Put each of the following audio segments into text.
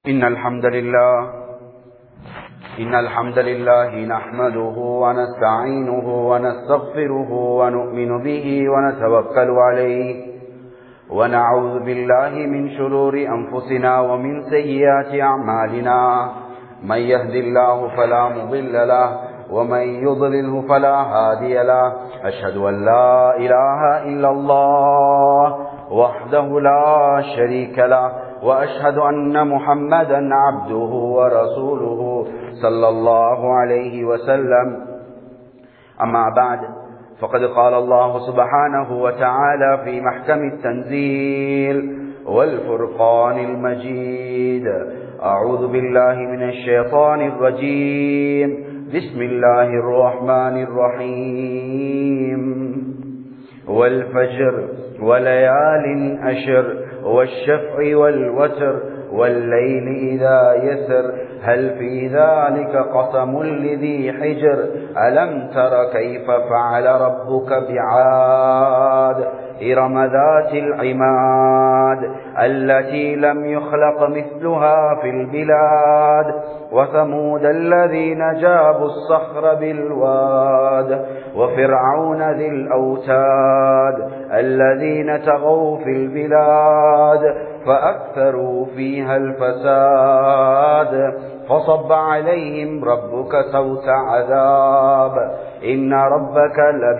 إن الحمد لله إن الحمد لله نحمده ونستعينه ونستغفره ونؤمن به ونتوكل عليه ونعوذ بالله من شرور أنفسنا ومن سيئات أعمالنا من يهد الله فلا مضل له ومن يضلله فلا هادي له أشهد أن لا إله إلا الله وحده لا شريك له وأشهد أن محمدا عبده ورسوله صلى الله عليه وسلم أما بعد فقد قال الله سبحانه وتعالى في محكم التنزيل والفرقان المجيد أعوذ بالله من الشيطان الرجيم بسم الله الرحمن الرحيم والفجر وليال أشر والشفع والوتر والليل إذا يسر هل في ذلك قسم لذي حجر ألم تر كيف فعل ربك بعاد إرم ذات العماد التي لم يخلق مثلها في البلاد وثمود الذين جابوا الصخر بالواد وفرعون ذي الأوتاد الذين تغوا في البلاد فأكثروا فيها الفساد فصب عليهم ربك سوت عذاب إن ربك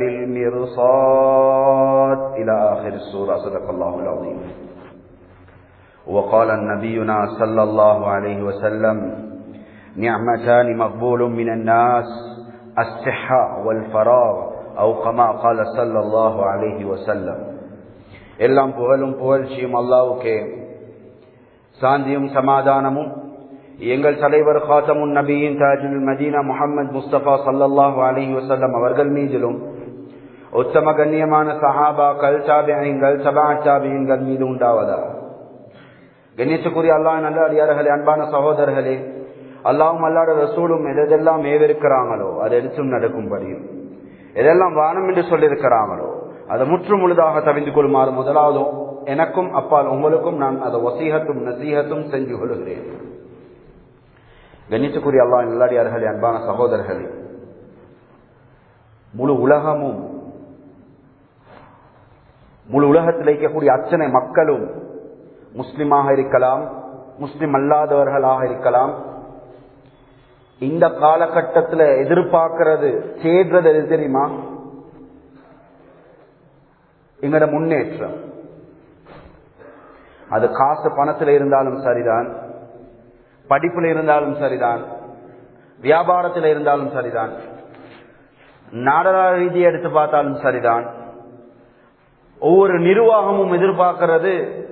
لبالمرصاد إلى آخر السورة صدق الله العظيم وقال نبينا صلى الله عليه وسلم نعمتان مقبول من الناس الصحة والفراغ أو كما قال صلى الله عليه وسلم எல்லாம் புகழும் புகழ்ச்சியும் அல்லாவுக்கே சாந்தியும் சமாதானமும் எங்கள் தலைவர் காத்தமுன் நபியின் தாஜுல் மதீனா முகமது முஸ்தபா சல்லாஹூ அலஹி வசல்லம் அவர்கள் மீதிலும் உத்தம கண்ணியமான சஹாபாக்கள் சாபியங்கள் சபா சாபியங்கள் மீது உண்டாவதா கண்ணியத்துக்குரிய அல்லாஹ் நல்ல அடியார்களே அன்பான சகோதரர்களே அல்லாவும் அல்லாட ரசூலும் எதெல்லாம் ஏவிருக்கிறாங்களோ அதை எடுத்தும் நடக்கும்படியும் எதெல்லாம் வானம் என்று சொல்லியிருக்கிறாங்களோ அதை முற்று முழுதாக தவிந்து கொள்ளுமாறு முதலாவதும் எனக்கும் அப்பால் உங்களுக்கும் நான் அதை வசீகத்தும் நசீகத்தும் செஞ்சு கொள்கிறேன் கணித்துக்குரிய அல்லா நல்லடியார்களே அன்பான சகோதரர்களே முழு உலகமும் முழு உலகத்தில் இருக்கக்கூடிய அத்தனை மக்களும் முஸ்லிமாக இருக்கலாம் முஸ்லிம் அல்லாதவர்களாக இருக்கலாம் இந்த காலகட்டத்தில் எதிர்பார்க்கிறது தேடுறது எது தெரியுமா எங்களோட முன்னேற்றம் அது காசு பணத்தில் இருந்தாலும் சரிதான் படிப்பில் இருந்தாலும் சரிதான் வியாபாரத்தில் இருந்தாலும் சரிதான் நாடக ரீதியை எடுத்து பார்த்தாலும் சரிதான் ஒவ்வொரு நிர்வாகமும் எதிர்பார்க்கிறது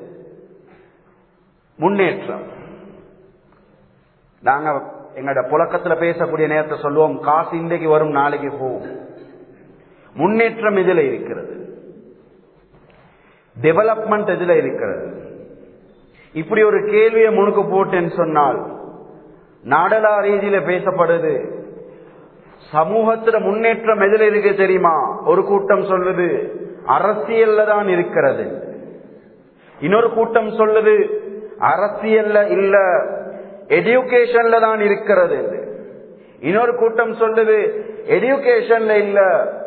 முன்னேற்றம் நாங்க எங்களோட புழக்கத்துல பேசக்கூடிய நேரத்தை சொல்லுவோம் காசு இன்றைக்கு வரும் நாளைக்கு போகும் முன்னேற்றம் இதுல இருக்கிறது டெவலப்மெண்ட் இதுல இருக்கிறது இப்படி ஒரு கேள்வியை முழுக்க போட்டேன்னு சொன்னால் நாடலா ரீதியில பேசப்படுது சமூகத்துல முன்னேற்றம் எதுல இருக்கு தெரியுமா ஒரு கூட்டம் சொல்லுது அரசியல்ல தான் இருக்கிறது இன்னொரு கூட்டம் சொல்லுது அரசியல்ல இல்ல எஜுகேஷன்ல தான் இருக்கிறது இன்னொரு கூட்டம் சொல்லுது எஜுகேஷன்ல இல்ல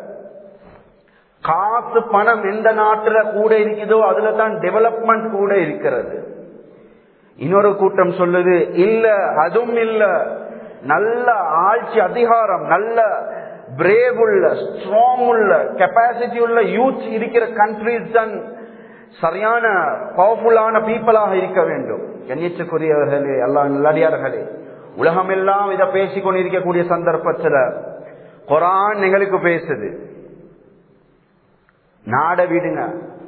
காசு பணம் எந்த நாட்டுல கூட இருக்குதோ அதுல தான் டெவலப்மெண்ட் கூட இருக்கிறது இன்னொரு கூட்டம் சொல்லுது இல்ல அதுவும் இல்ல நல்ல ஆட்சி அதிகாரம் நல்ல பிரேவ் உள்ள ஸ்ட்ராங் உள்ள கெப்பாசிட்டி உள்ள யூத் இருக்கிற கண்ட்ரிஸ் தான் சரியான பவர்ஃபுல்லான பீப்புளாக இருக்க வேண்டும் கண்ணியத்துக்குரியவர்களே எல்லா நல்லடியார்களே உலகமெல்லாம் இதை பேசிக் கொண்டிருக்கக்கூடிய சந்தர்ப்பத்தில் குரான் எங்களுக்கு பேசுது நாட விடுங்க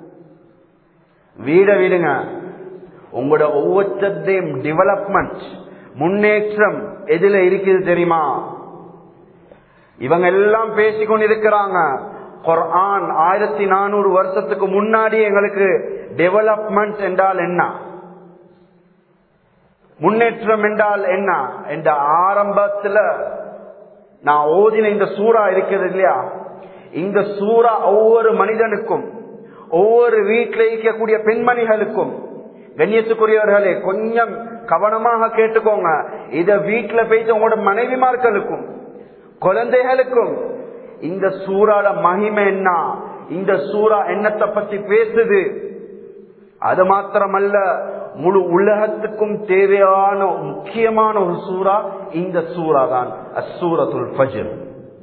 வீட விடுங்க உங்களோட ஒவ்வொருத்தையும் டெவலப்மெண்ட் முன்னேற்றம் எதுல இருக்குது தெரியுமா இவங்க எல்லாம் பேசிக்கொண்டிருக்கிறாங்க குரான் ஆயிரத்தி நானூறு வருஷத்துக்கு முன்னாடி எங்களுக்கு டெவலப்மெண்ட் என்றால் என்ன முன்னேற்றம் என்றால் என்ன என்ற ஆரம்பத்துல நான் ஓதின இந்த சூறா இருக்கிறது இல்லையா இந்த சூறா ஒவ்வொரு மனிதனுக்கும் ஒவ்வொரு வீட்டில் இருக்கக்கூடிய பெண்மணிகளுக்கும் கண்ணியத்துக்குரியவர்களே கொஞ்சம் கவனமாக கேட்டுக்கோங்க இத வீட்டுல போயிட்டு உங்களோட மனைவிமார்களுக்கும் குழந்தைகளுக்கும் இந்த சூறால மகிமை என்ன இந்த சூறா என்னத்தை பத்தி பேசுது அது மாத்திரமல்ல முழு உலகத்துக்கும் தேவையான முக்கியமான ஒரு சூறா இந்த சூறா தான் அசூரத்துல் ஃபஜர்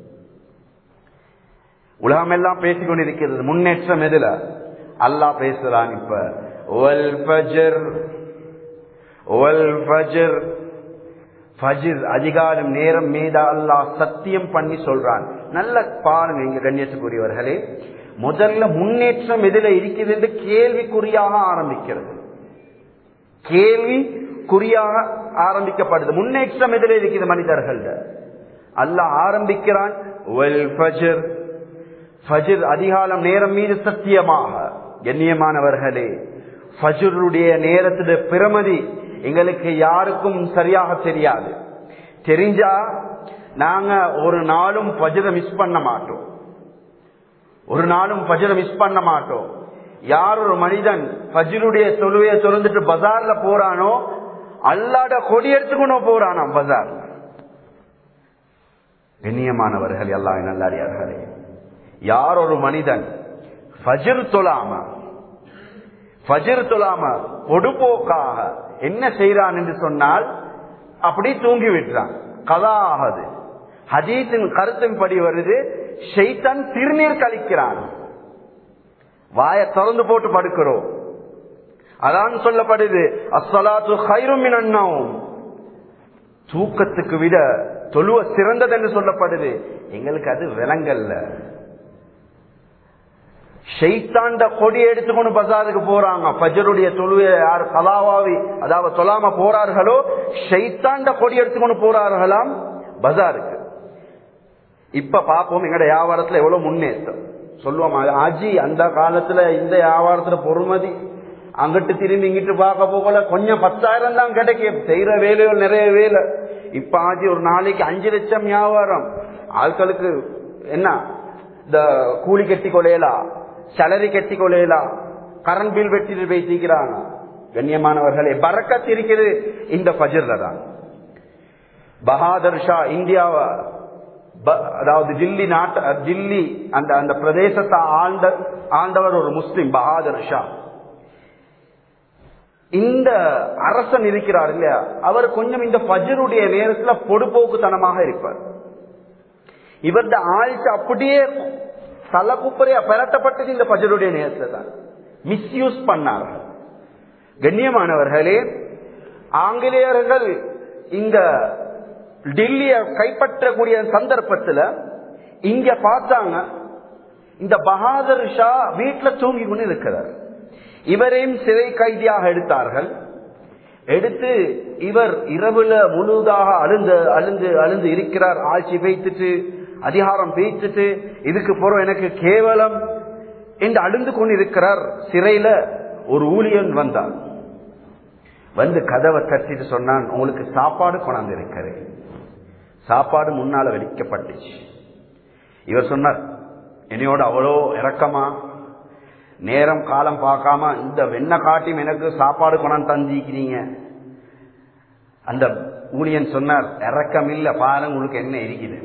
உலகம் எல்லாம் பேசிக் கொண்டிருக்கிறது முன்னேற்றம் எதுல அல்லாஹ் பேசுறான் இப்ப ஒல் ஃபஜர் ஒல் ஃபஜர் ஃபஜிர் அதிகாரம் நேரம் மீதா அல்லாஹ் சத்தியம் பண்ணி சொல்றான் நல்ல பாருங்க இங்க கண்ணியத்துக்குரியவர்களே முதல்ல முன்னேற்றம் எதுல இருக்குது என்று கேள்விக்குறியாக ஆரம்பிக்கிறது கேள்வி குறியாக ஆரம்பிக்கப்படுது முன்னேற்றம் எதில் இருக்குது மனிதர்கள் அல்லாஹ் ஆரம்பிக்கிறான் அதிகாலம் நேரம் மீது சத்தியமாக கண்ணியமானவர்களே ஃபஜருடைய நேரத்துடைய பிரமதி எங்களுக்கு யாருக்கும் சரியாக தெரியாது தெரிஞ்சா நாங்க ஒரு நாளும் பஜரை மிஸ் பண்ண மாட்டோம் ஒரு நாளும் பஜரை மிஸ் பண்ண மாட்டோம் யார் ஒரு மனிதன் பஜருடைய தொழுவையை திறந்துட்டு பஜார்ல போறானோ அல்லாட கொடி எடுத்துக்கணும் போறானா பஜார் கண்ணியமானவர்கள் எல்லாம் நல்லாடியார்களே யார் ஒரு மனிதன் ஃபஜர் தொழாம ஃபஜர் தொழாம பொடுபோக்காக என்ன செய்யறான் என்று சொன்னால் அப்படி தூங்கி விட்டுறான் கதா ஆகுது ஹதீஸின் கருத்தின்படி வருது ஷெய்தான் திருநீர் கழிக்கிறான் வாய திறந்து போட்டு படுக்கிறோம் அதான் சொல்லப்படுது அஸ்ஸலாத்து ஹைரும் மினன்னாவும் தூக்கத்துக்கு விட தொழுவ சிறந்தது என்று சொல்லப்படுது எங்களுக்கு அது விலங்கல்ல ஷெய்தாண்ட கொடி எடுத்துக்கொண்டு பசாருக்கு போறாங்க பஜருடைய தொழுவை யார் கலாவாவி அதாவது சொல்லாம போறார்களோ ஷெய்தாண்ட கொடி எடுத்துக்கொண்டு போறார்களாம் பஜாருக்கு இப்ப பாப்போம் எங்கட வியாபாரத்துல எவ்வளவு முன்னேற்றம் சொல்லுவோம் ஆஜி அந்த காலத்துல இந்த வியாபாரத்துல பொறுமதி அங்கிட்டு திரும்பி இங்கிட்டு பார்க்க போகல கொஞ்சம் பத்தாயிரம் தான் கிடைக்கும் செய்யற வேலைகள் நிறைய வேலை இப்ப ஆஜி ஒரு நாளைக்கு அஞ்சு லட்சம் வியாபாரம் ஆட்களுக்கு என்ன இந்த கூலி கட்டி கொலையலாம் சலரி கட்டி கொலையலாம் கரண்ட் பில் வெட்டிட்டு போய் தீக்கிறாங்க கண்ணியமானவர்களே பறக்கத் இருக்கிறது இந்த பஜர்ல தான் பஹாதர் ஷா இந்தியாவை அதாவது டில்லி நாட்டு டில்லி அந்த அந்த பிரதேசத்தை ஆண்ட ஆண்டவர் ஒரு முஸ்லிம் பஹாதர் ஷா இந்த அரசன் இருக்கிறார் இல்லையா அவர் கொஞ்சம் இந்த பஜருடைய நேரத்துல பொடுபோக்குத்தனமாக இருப்பார் இவருடைய ஆழ்ச்சி அப்படியே தலக்குப்பறையா பெறட்டப்பட்டது இந்த பஜருடைய நேரத்துல தான் மிஸ்யூஸ் பண்ணார்கள் கண்ணியமானவர்களே ஆங்கிலேயர்கள் இந்த டெல்லிய கைப்பற்றக்கூடிய சந்தர்ப்பத்துல இங்க பார்த்தாங்க இந்த பகாதர் ஷா வீட்டுல தூங்கி கொண்டு இருக்கிறார் இவரையும் சிறை கைதியாக எடுத்தார்கள் எடுத்து இவர் இரவுல முழுதாக அழுந்து அழுந்து அழுந்து இருக்கிறார் ஆட்சி வைத்துட்டு அதிகாரம் பேய்த்துட்டு இதுக்கு போறோம் எனக்கு கேவலம் என்று அழுந்து கொண்டு இருக்கிறார் சிறையில ஒரு ஊழியன் வந்தான் வந்து கதவை தட்டிட்டு சொன்னான் உங்களுக்கு சாப்பாடு கொண்டாந்து இருக்கிறேன் சாப்பாடு முன்னால வெடிக்கப்பட்டுச்சு இவர் சொன்னார் என்னையோட அவ்வளோ இறக்கமா நேரம் காலம் பார்க்காம இந்த வெண்ண காட்டியும் எனக்கு சாப்பாடு கொண்டாந்து தந்திக்கிறீங்க அந்த ஊழியன் சொன்னார் இறக்கம் இல்ல பாருங்க உங்களுக்கு என்ன இருக்குது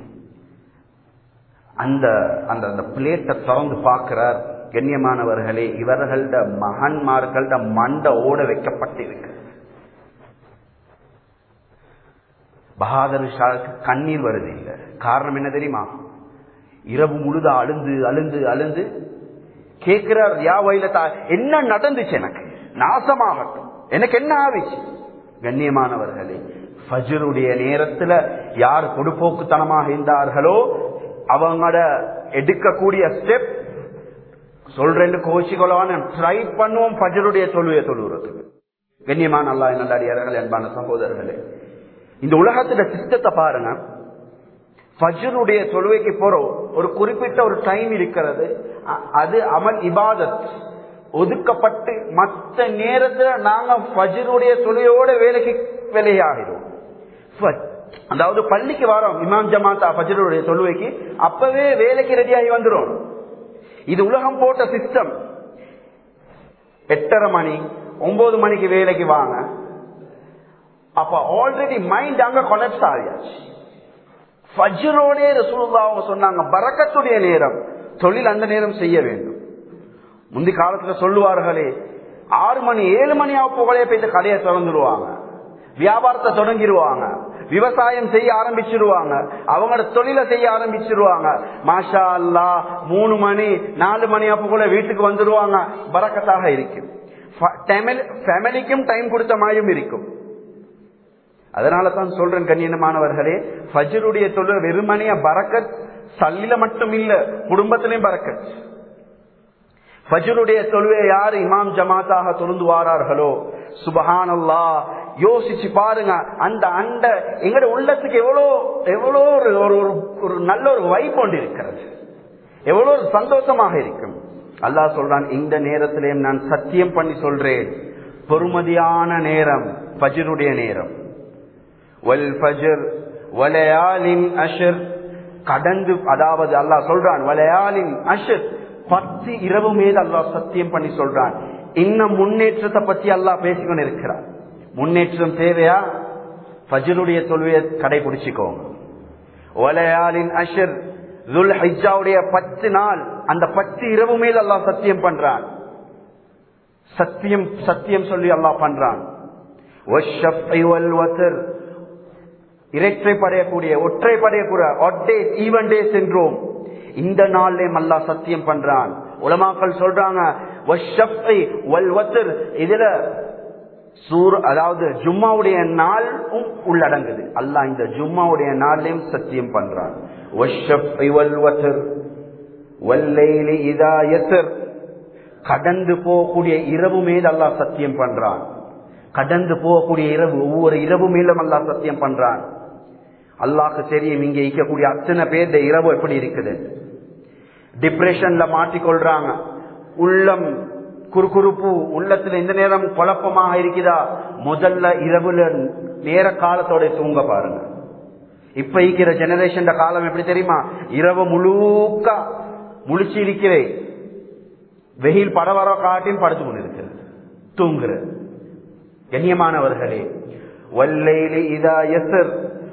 அந்த அந்த அந்த பிளேட்டை திறந்து பார்க்கிறார் கண்ணியமானவர்களே இவர்கள்ட மகன்மார்கள்ட மண்ட ஓட வைக்கப்பட்டிருக்கு பகாதர் ஷாவுக்கு கண்ணீர் வருது இல்ல காரணம் என்ன தெரியுமா இரவு முழுத அழுந்து அழுந்து அழுந்து கேட்கிறார் யா வயல என்ன நடந்துச்சு எனக்கு நாசமாகட்டும் எனக்கு என்ன ஆவிச்சு கண்ணியமானவர்களே ஃபஜருடைய நேரத்துல யார் கொடுப்போக்குத்தனமாக இருந்தார்களோ அவங்களோட எடுக்கக்கூடிய ஸ்டெப் சொல்றேன் கோஷிகளான ட்ரை பண்ணுவோம் ஃபஜருடைய தொழுவைய தொழுகிறதுக்கு கண்ணியமான அல்லா என்னடியார்கள் அன்பான சகோதரர்களே இந்த உலகத்துல சிஸ்டத்தை பாருங்க ஃபஜருடைய தொழுவைக்கு போறோம் ஒரு குறிப்பிட்ட ஒரு டைம் இருக்கிறது அது அமல் இபாதத் ஒதுக்கப்பட்டு மற்ற நேரத்துல நாங்க ஃபஜருடைய தொழுவையோட வேலைக்கு வேலையாகிறோம் அதாவது பள்ளிக்கு வரோம் இமாம் ஜமாத்தா ஃபஜருடைய தொழுவைக்கு அப்பவே வேலைக்கு ரெடியாகி வந்துடும் இது உலகம் போட்ட சிஸ்டம் எட்டரை மணி ஒன்பது மணிக்கு வேலைக்கு வாங்க அப்ப ஆல்ரெடி மைண்ட் அங்க கொலப்ஸ் ஆகியாச்சு ஃபஜ்ரோடே ரசூலுல்லா அவங்க சொன்னாங்க பரக்கத்துடைய நேரம் தொழில் அந்த நேரம் செய்ய வேண்டும் முந்தி காலத்துல சொல்லுவார்களே ஆறு மணி ஏழு மணி ஆக போகலே போயிட்டு கடையை திறந்துருவாங்க வியாபாரத்தை தொடங்கிடுவாங்க விவசாயம் செய்ய ஆரம்பிச்சிருவாங்க அவங்களோட தொழிலை செய்ய ஆரம்பிச்சிருவாங்க மாஷா அல்லா மூணு மணி நாலு மணி அப்ப கூட வீட்டுக்கு வந்துருவாங்க பறக்கத்தாக இருக்கும் ஃபேமிலிக்கும் டைம் கொடுத்த மாதிரியும் இருக்கும் அதனால தான் சொல்றேன் கண்ணியமானவர்களே ஃபஜருடைய தொழில் வெறுமனைய பறக்கத் சல்லில மட்டும் இல்ல குடும்பத்திலையும் பறக்கத் ஃபஜருடைய தொழுவை யார் இமாம் ஜமாத்தாக தொழுந்து வாரார்களோ சுபஹானல்லா யோசிச்சு பாருங்க அந்த அண்ட எங்கட உள்ளத்துக்கு எவ்வளோ எவ்வளோ ஒரு ஒரு ஒரு நல்ல ஒரு வைப் ஒன்று இருக்கிறது எவ்வளவு ஒரு சந்தோஷமாக இருக்கும் அல்லாஹ் சொல்றான் இந்த நேரத்திலேயும் நான் சத்தியம் பண்ணி சொல்றேன் பொறுமதியான நேரம் ஃபஜருடைய நேரம் வல் ஃபஜர் வலயாலின் அஷர் கடந்து அதாவது அல்லாஹ் சொல்றான் வலயாலின் அஷர் பத்து இரவு மீது அல்லாஹ் சத்தியம் பண்ணி சொல்றான் இன்னும் முன்னேற்றத்தை பத்தி அல்லாஹ் பேசிக்கொண்டு இருக்கிறார் முன்னேற்றம் தேவையா ஃபஜருடைய தொழுவையை கடைபிடிச்சுக்கோங்க ஒலையாலின் அஷர் துல் ஹைஜாவுடைய பத்து நாள் அந்த பத்து இரவு மேல் அல்லாஹ் சத்தியம் பண்றான் சத்தியம் சத்தியம் சொல்லி அல்லாஹ் பண்றான் இரட்டை படையக்கூடிய ஒற்றை படையக்கூடிய ஒட்டேஸ் ஈவன் டேஸ் என்றோம் இந்த நாள்லயும் அல்லாஹ் சத்தியம் பண்றான் உலமாக்கள் சொல்றாங்க இதுல சூர் அதாவது ஜும்மாவுடைய நாளும் உள்ளடங்குது அல்லாஹ் இந்த ஜும்மாவுடைய நாள்லயும் சத்தியம் பண்றான் கடந்து போகக்கூடிய இரவு மேல் அல்லாஹ் சத்தியம் பண்றான் கடந்து போகக்கூடிய இரவு ஒவ்வொரு இரவு மேலும் அல்லாஹ் சத்தியம் பண்றான் அல்லாஹ்க்கு தெரியும் இங்க இருக்கக்கூடிய அத்தனை பேர் இரவு எப்படி இருக்குது டிப்ரெஷன்ல மாட்டிக்கொள்றாங்க உள்ளம் குறுகுறுப்பு உள்ளத்துல இந்த நேரம் குழப்பமாக இருக்குதா முதல்ல இரவுல நேர காலத்தோட தூங்க பாருங்க இப்ப இருக்கிற ஜெனரேஷன் காலம் எப்படி தெரியுமா இரவு முழுக்க முழிச்சு இருக்கிறேன் வெயில் படவர காட்டியும் படுத்து கொண்டிருக்கிறது தூங்குற கண்ணியமானவர்களே வல்லைலி இதா எசர்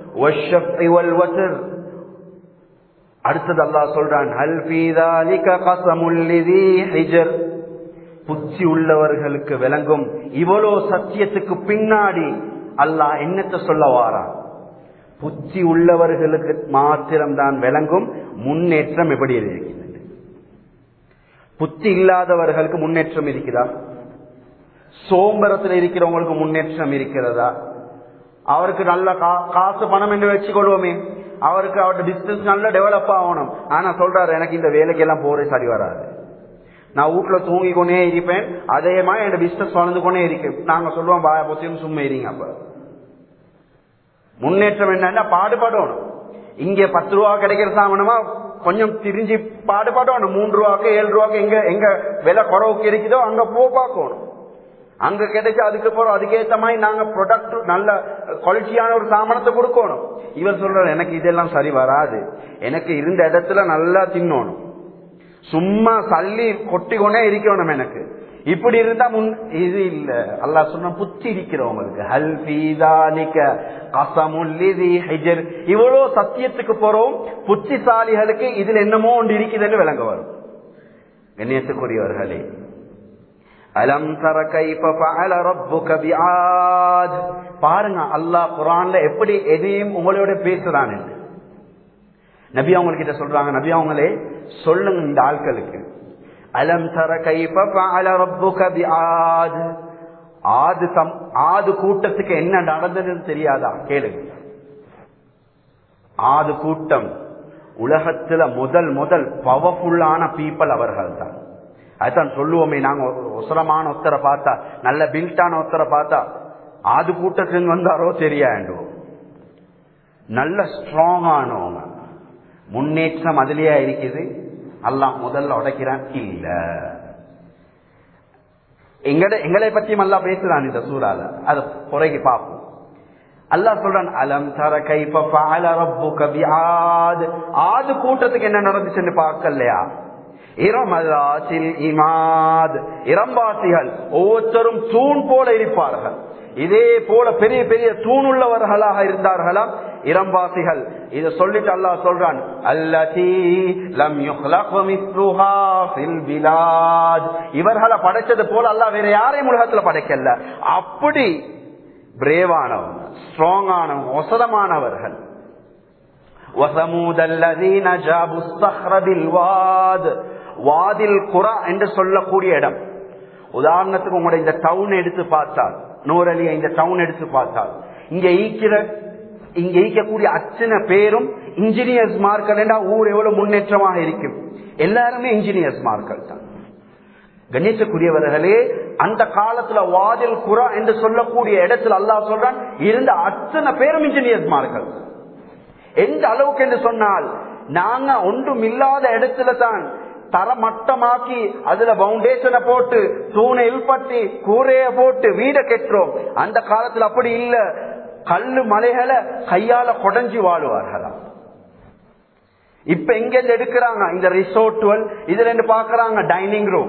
அடுத்தது அல்லாஹ் சொல்றான் ஹல் ஃபீதாலிக கஸமுல் லிதி ஹிஜர் புச்சி உள்ளவர்களுக்கு விளங்கும் இவ்வளோ சத்தியத்துக்கு பின்னாடி அல்லாஹ் என்னத்தை சொல்ல வாரான் புச்சி உள்ளவர்களுக்கு மாத்திரம்தான் விளங்கும் முன்னேற்றம் எப்படி இருக்கிறது புத்தி இல்லாதவர்களுக்கு முன்னேற்றம் இருக்குதா சோம்பரத்தில் இருக்கிறவங்களுக்கு முன்னேற்றம் இருக்கிறதா அவருக்கு நல்ல காசு பணம் என்று வச்சுக்கொள்வோமே அவருக்கு அவருடைய பிசினஸ் நல்ல டெவலப் ஆகணும் ஆனா சொல்றாரு எனக்கு இந்த வேலைக்கு எல்லாம் போறே சரி வராது நான் வீட்டுல தூங்கி கொண்டே இருப்பேன் அதே மாதிரி என் பிசினஸ் வளர்ந்து கொண்டே இருக்கு நாங்க சொல்லுவோம் பாய பொத்தியும் சும்மா இருங்க அப்ப முன்னேற்றம் என்னன்னா பாடுபடணும் இங்க பத்து ரூபா கிடைக்கிற சாமனமா கொஞ்சம் திரிஞ்சு பாடுபடணும் மூன்று ரூபாக்கு ஏழு ரூபாக்கு எங்க எங்க விலை குறவுக்கு இருக்குதோ அங்க போ பார்க்கணும் அங்க கிடைச்ச அதுக்கு போறோம் அதுக்கேற்ற மாதிரி நாங்க ப்ரொடக்ட் நல்ல குவாலிட்டியான ஒரு சாமானத்தை கொடுக்கணும் இவர் சொல்றாரு எனக்கு இதெல்லாம் சரி வராது எனக்கு இருந்த இடத்துல நல்லா தின்னணும் சும்மா சல்லி கொட்டி கொண்டே இருக்கணும் எனக்கு இப்படி இருந்தா முன் இது இல்ல அல்லாஹ் சொன்ன புத்தி இருக்கிறவங்களுக்கு ஹல் பீதானிக்க கசமுல்லிதி ஹிஜர் இவ்வளவு சத்தியத்துக்கு போறோம் புத்திசாலிகளுக்கு இதுல என்னமோ ஒன்று இருக்குதுன்னு விளங்க வரும் கண்ணியத்துக்குரியவர்களே அலம் தர கைஃப ஃபஅல ரப்புக பிஆத் பாருங்க அல்லாஹ் குர்ஆன்ல எப்படி எதையும் உங்களோட பேசுறான் நபி அவங்க கிட்ட சொல்றாங்க நபி அவங்களே சொல்லுங்க இந்த ஆட்களுக்கு அலம் தர கைஃப ஃபஅல ரப்புக பிஆத் ஆது சம் ஆது கூட்டத்துக்கு என்ன நடந்ததுன்னு தெரியாதா கேளுங்க ஆது கூட்டம் உலகத்துல முதல் முதல் பவர்ஃபுல்லான பீப்பிள் அவர்கள் தான் அதுதான் சொல்லுவோமே நாங்க உசரமான ஒத்தரை பார்த்தா நல்ல பில்டான ஒத்தரை பார்த்தா ஆது கூட்டத்திலிருந்து வந்தாரோ தெரியாண்டுவோம் நல்ல ஸ்ட்ராங் ஆனவங்க முன்னேற்றம் அதுலயே இருக்குது அல்லாம் முதல்ல உடைக்கிறான் இல்ல எங்கட எங்களை பற்றியும் அல்லா பேசுறான் இந்த சூறால அது குறைக்கு பார்ப்போம் அல்லாஹ் சொல்றான் அலம் தர கைஃப ஃபஅல ரப்புக பிஆத் ஆது கூட்டத்துக்கு என்ன நடந்துச்சுன்னு பார்க்கலையா இரமதாசில் இமாத் இரம்பாசிகள் ஒவ்வொருத்தரும் தூண் போல இருப்பார்கள் இதே போல பெரிய பெரிய தூணுள்ளவர்களாக இருந்தார்களாம் இரம்பாசிகள் இத சொல்லிட்டு அல்லாஹ் சொல்றான் அல்லதி லம் யுஹ்லக் மிஸ்லுஹா ஃபில் பிலாத் இவர்களை படைச்சது போல அல்லாஹ் வேற யாரையும் உலகத்துல படைக்கல அப்படி பிரேவானவங்க ஸ்ட்ராங் ஆனவங்க ஒசதமானவர்கள் وثمود الذين جابوا الصخر بالواد வாதில் குரா என்று சொல்லக்கூடிய இடம் உதாரணத்துக்கு உங்களுடைய இந்த டவுன் எடுத்து பார்த்தால் நூறலிய இந்த டவுன் எடுத்து பார்த்தால் இங்க ஈக்கிற இங்க ஈக்கக்கூடிய அத்தனை பேரும் இன்ஜினியர்ஸ் மார்கள் ஊர் எவ்வளவு முன்னேற்றமாக இருக்கும் எல்லாருமே இன்ஜினியர்ஸ் மார்கள் தான் கணேசக்குரியவர்களே அந்த காலத்துல வாதில் குரா என்று சொல்லக்கூடிய இடத்துல அல்லாஹ் சொல்றான் இருந்த அத்தனை பேரும் இன்ஜினியர்ஸ் மார்கள் எந்த அளவுக்கு என்று சொன்னால் நாங்க ஒன்றும் இல்லாத இடத்துல தான் தரமட்டமாக்கி அதுல பவுண்டேஷனை போட்டு தூணை இல்பட்டி கூரைய போட்டு வீட கெட்டுறோம் அந்த காலத்துல அப்படி இல்ல கல்லு மலைகளை கையால கொடைஞ்சி வாழுவார்களாம் இப்ப எங்க இருந்து எடுக்கிறாங்க இந்த ரிசோர்ட்டுவல் இதுல இருந்து பாக்குறாங்க dining room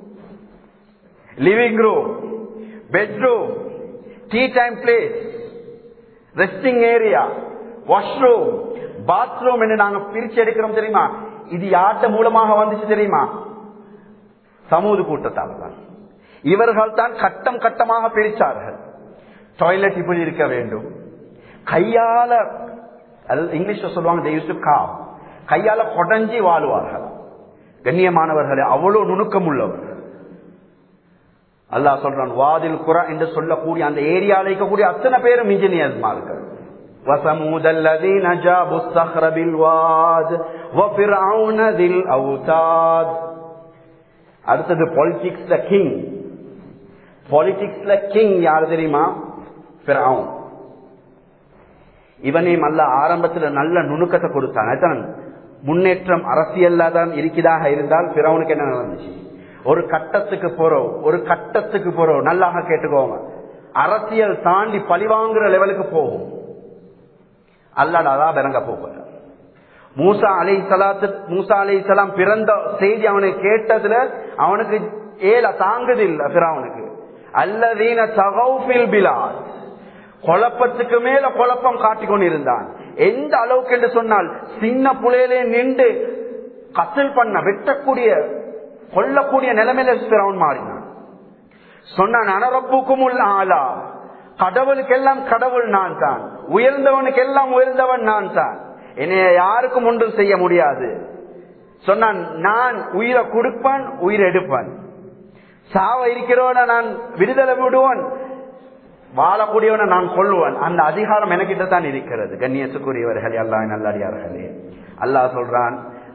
living room bedroom tea time place resting area washroom bathroom என்று நாங்க பிரிச்சு எடுக்கிறோம் தெரியுமா இது யார்ட்ட மூலமாக வந்துச்சு தெரியுமா சமூக கூட்டத்தால் தான் இவர்கள் தான் கட்டம் கட்டமாக பிரிச்சார்கள் டாய்லெட் இப்படி இருக்க வேண்டும் கையால இங்கிலீஷ்ல சொல்லுவாங்க கையால கொடைஞ்சி வாழ்வார்கள் கண்ணியமானவர்களே அவ்வளவு நுணுக்கம் உள்ளவர்கள் அல்லாஹ் சொல்றான் வாதில் குரா என்று சொல்லக்கூடிய அந்த ஏரியால இருக்கக்கூடிய அத்தனை பேரும் இன்ஜினியர்ஸ் மார்கள் وثمود الذين جابوا الصخر بالواد وفرعون ذي الاوتاد அடுத்தது பாலிடிக்ஸ்ல கிங் பாலிடிக்ஸ்ல கிங் யார் தெரியுமா பிறவுன் இவனையும் அல்ல ஆரம்பத்துல நல்ல நுணுக்கத்தை கொடுத்தான் அதுதான் முன்னேற்றம் அரசியல்ல தான் இருக்கிறதாக இருந்தால் பிறவனுக்கு என்ன நடந்துச்சு ஒரு கட்டத்துக்கு போறோம் ஒரு கட்டத்துக்கு போறோம் நல்லாக கேட்டுக்கோங்க அரசியல் தாண்டி பழிவாங்குற லெவலுக்கு போகும் அல்லாட அதான் இறங்க போகிற மூசா அலை சலாத்து மூசா அலை சலாம் பிறந்த செய்தி அவனுக்கு கேட்டதுல அவனுக்கு ஏல தாங்குது இல்ல பிறவனுக்கு அல்லதீன சகௌபில் பிலாத் குழப்பத்துக்கு மேல குழப்பம் காட்டிக் இருந்தான் எந்த அளவுக்கு என்று சொன்னால் சின்ன புலையிலே நின்று கசல் பண்ண வெட்டக்கூடிய கொல்லக்கூடிய நிலைமையில பிறவன் மாறினான் சொன்னான் அனரப்புக்கும் உள்ள ஆளா கடவுளுக்கெல்லாம் கடவுள் நான் தான் உயர்ந்தவனுக்கு எல்லாம் உயர்ந்தவன் நான் தான் என்னைய யாருக்கும் ஒன்றும் செய்ய முடியாது சொன்னான் நான் உயிரை கொடுப்பான் உயிரை எடுப்பான் சாவ இருக்கிறவன நான் விடுதலை விடுவான் வாழக்கூடியவனை நான் கொள்ளுவான் அந்த அதிகாரம் எனக்கிட்ட தான் இருக்கிறது கண்ணியத்துக்குரியவர்கள் அல்லா நல்லடியார்களே அல்லாஹ் சொல்றான்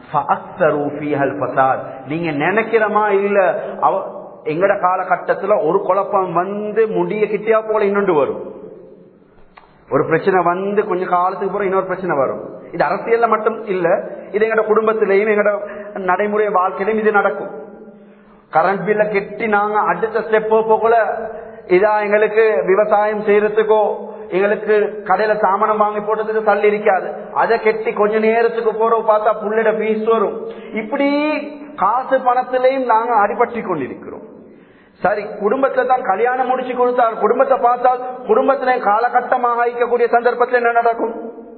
நீங்க நினைக்கிறமா இல்ல அவ எங்கட காலகட்டத்துல ஒரு குழப்பம் வந்து முடிய கிட்டியா போல இன்னொன்று வரும் ஒரு பிரச்சனை வந்து கொஞ்ச காலத்துக்கு போற இன்னொரு பிரச்சனை வரும் இது அரசியல்ல மட்டும் இல்ல இது எங்கட குடும்பத்திலையும் எங்கட நடைமுறை வாழ்க்கையிலும் இது நடக்கும் கரண்ட் பில்ல கெட்டி நாங்க அடுத்த ஸ்டெப் போல இதா எங்களுக்கு விவசாயம் செய்யறதுக்கோ எங்களுக்கு கடையில சாமானம் வாங்கி போட்டதுக்கு தள்ளி இருக்காது அதை கெட்டி கொஞ்ச நேரத்துக்கு போறோம் பார்த்தா புள்ளிட பீஸ் வரும் இப்படி காசு பணத்திலையும் நாங்க அடிபற்றி கொண்டிருக்கிறோம் சரி குடும்பத்துல தான் கல்யாணம் முடிச்சு கொடுத்தால் குடும்பத்தை பார்த்தால் குடும்பத்திலே காலகட்டமாக இருக்கக்கூடிய சந்தர்ப்பத்தில் என்ன நடக்கும்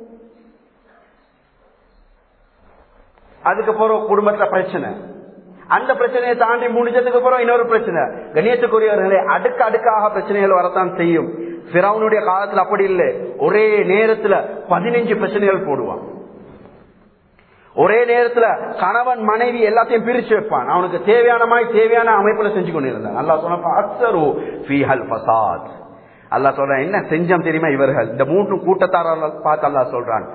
அதுக்கு போறோம் குடும்பத்துல பிரச்சனை அந்த பிரச்சனையை தாண்டி முடிஞ்சதுக்கு அப்புறம் இன்னொரு பிரச்சனை கணியத்துக்குரியவர்களே அடுக்கு அடுக்காக பிரச்சனைகள் வரத்தான் செய்யும் பிறவனுடைய காலத்துல அப்படி இல்லை ஒரே நேரத்துல பதினஞ்சு பிரச்சனைகள் போடுவான் ஒரே நேரத்துல கணவன் மனைவி எல்லாத்தையும் பிரிச்சு வைப்பான் அவனுக்கு தேவையான மாதிரி தேவையான அமைப்புல செஞ்சு கொண்டிருந்தான் அல்லா சொன்ன அல்லா சொல்றான் என்ன செஞ்சம் தெரியுமா இவர்கள் இந்த மூன்று கூட்டத்தார பார்த்து அல்லா சொல்றான்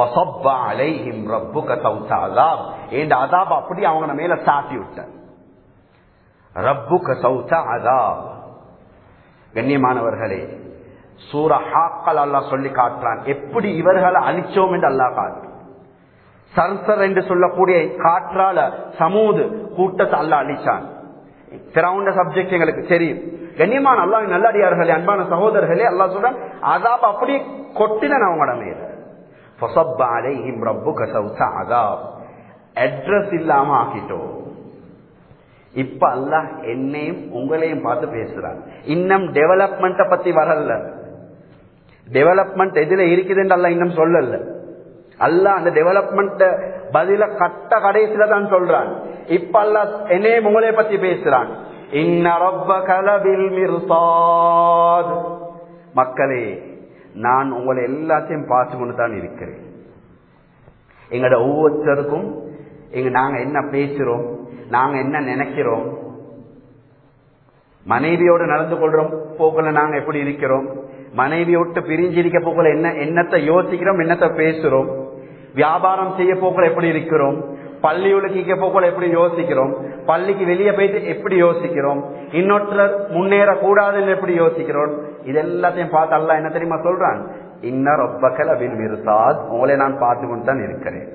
அப்படி அவங்க மேல சாத்தி விட்டான் ரப்புக்க சௌத்தா அதாப் கண்ணியமானவர்களே சூர ஹாக்கள் அல்லா சொல்லி காட்டுறான் எப்படி இவர்களை அழிச்சோம் என்று அல்லா காட்டுறான் சர்சர் என்று சொல்லக்கூடிய காற்றால சமூது கூட்டத்தை அல்ல அழிச்சான் பிறவுண்ட சப்ஜெக்ட் எங்களுக்கு தெரியும் கண்ணியமான அல்லா நல்லடியார்களே அன்பான சகோதரர்களே அல்லா சொல்றான் அதாப் அப்படி கொட்டினன் அவங்களோட மேல அட்ரஸ் இல்லாம ஆக்கிட்டோம் இப்ப அல்லாஹ் என்னையும் உங்களையும் பார்த்து பேசுறான் இன்னும் டெவலப்மெண்ட பத்தி வரல டெவலப்மெண்ட் எதுல இருக்குதுன்னு அல்ல இன்னும் சொல்லல அல்ல அந்த டெவலப்மெண்ட் பதில கட்ட கடைசியில தான் சொல்றான் இப்ப அல்ல என்னையும் உங்களை பத்தி பேசுறான் இன்ன ரப்பக லபில் மிர்சாத் மக்களே நான் உங்களை எல்லாத்தையும் பார்த்து கொண்டு தான் இருக்கிறேன் எங்களோட ஒவ்வொருத்தருக்கும் எங்க நாங்க என்ன பேசுறோம் நாங்க என்ன நினைக்கிறோம் மனைவியோடு நடந்து கொள்றோம் போக்குல நாங்க எப்படி இருக்கிறோம் மனைவியை விட்டு பிரிஞ்சிருக்க போக்குல என்ன என்னத்தை யோசிக்கிறோம் என்னத்தை பேசுறோம் வியாபாரம் செய்ய போக்குல எப்படி இருக்கிறோம் பள்ளி உலகிக்க போக்குல எப்படி யோசிக்கிறோம் பள்ளிக்கு வெளியே போயிட்டு எப்படி யோசிக்கிறோம் இன்னொருத்தர் முன்னேற கூடாதுன்னு எப்படி யோசிக்கிறோம் இது எல்லாத்தையும் பார்த்து அல்ல என்ன தெரியுமா சொல்றான் இன்ன ரொப்பக்கல் அப்படின்னு விருசாத் உங்களை நான் பார்த்து கொண்டு தான் இருக்கிறேன்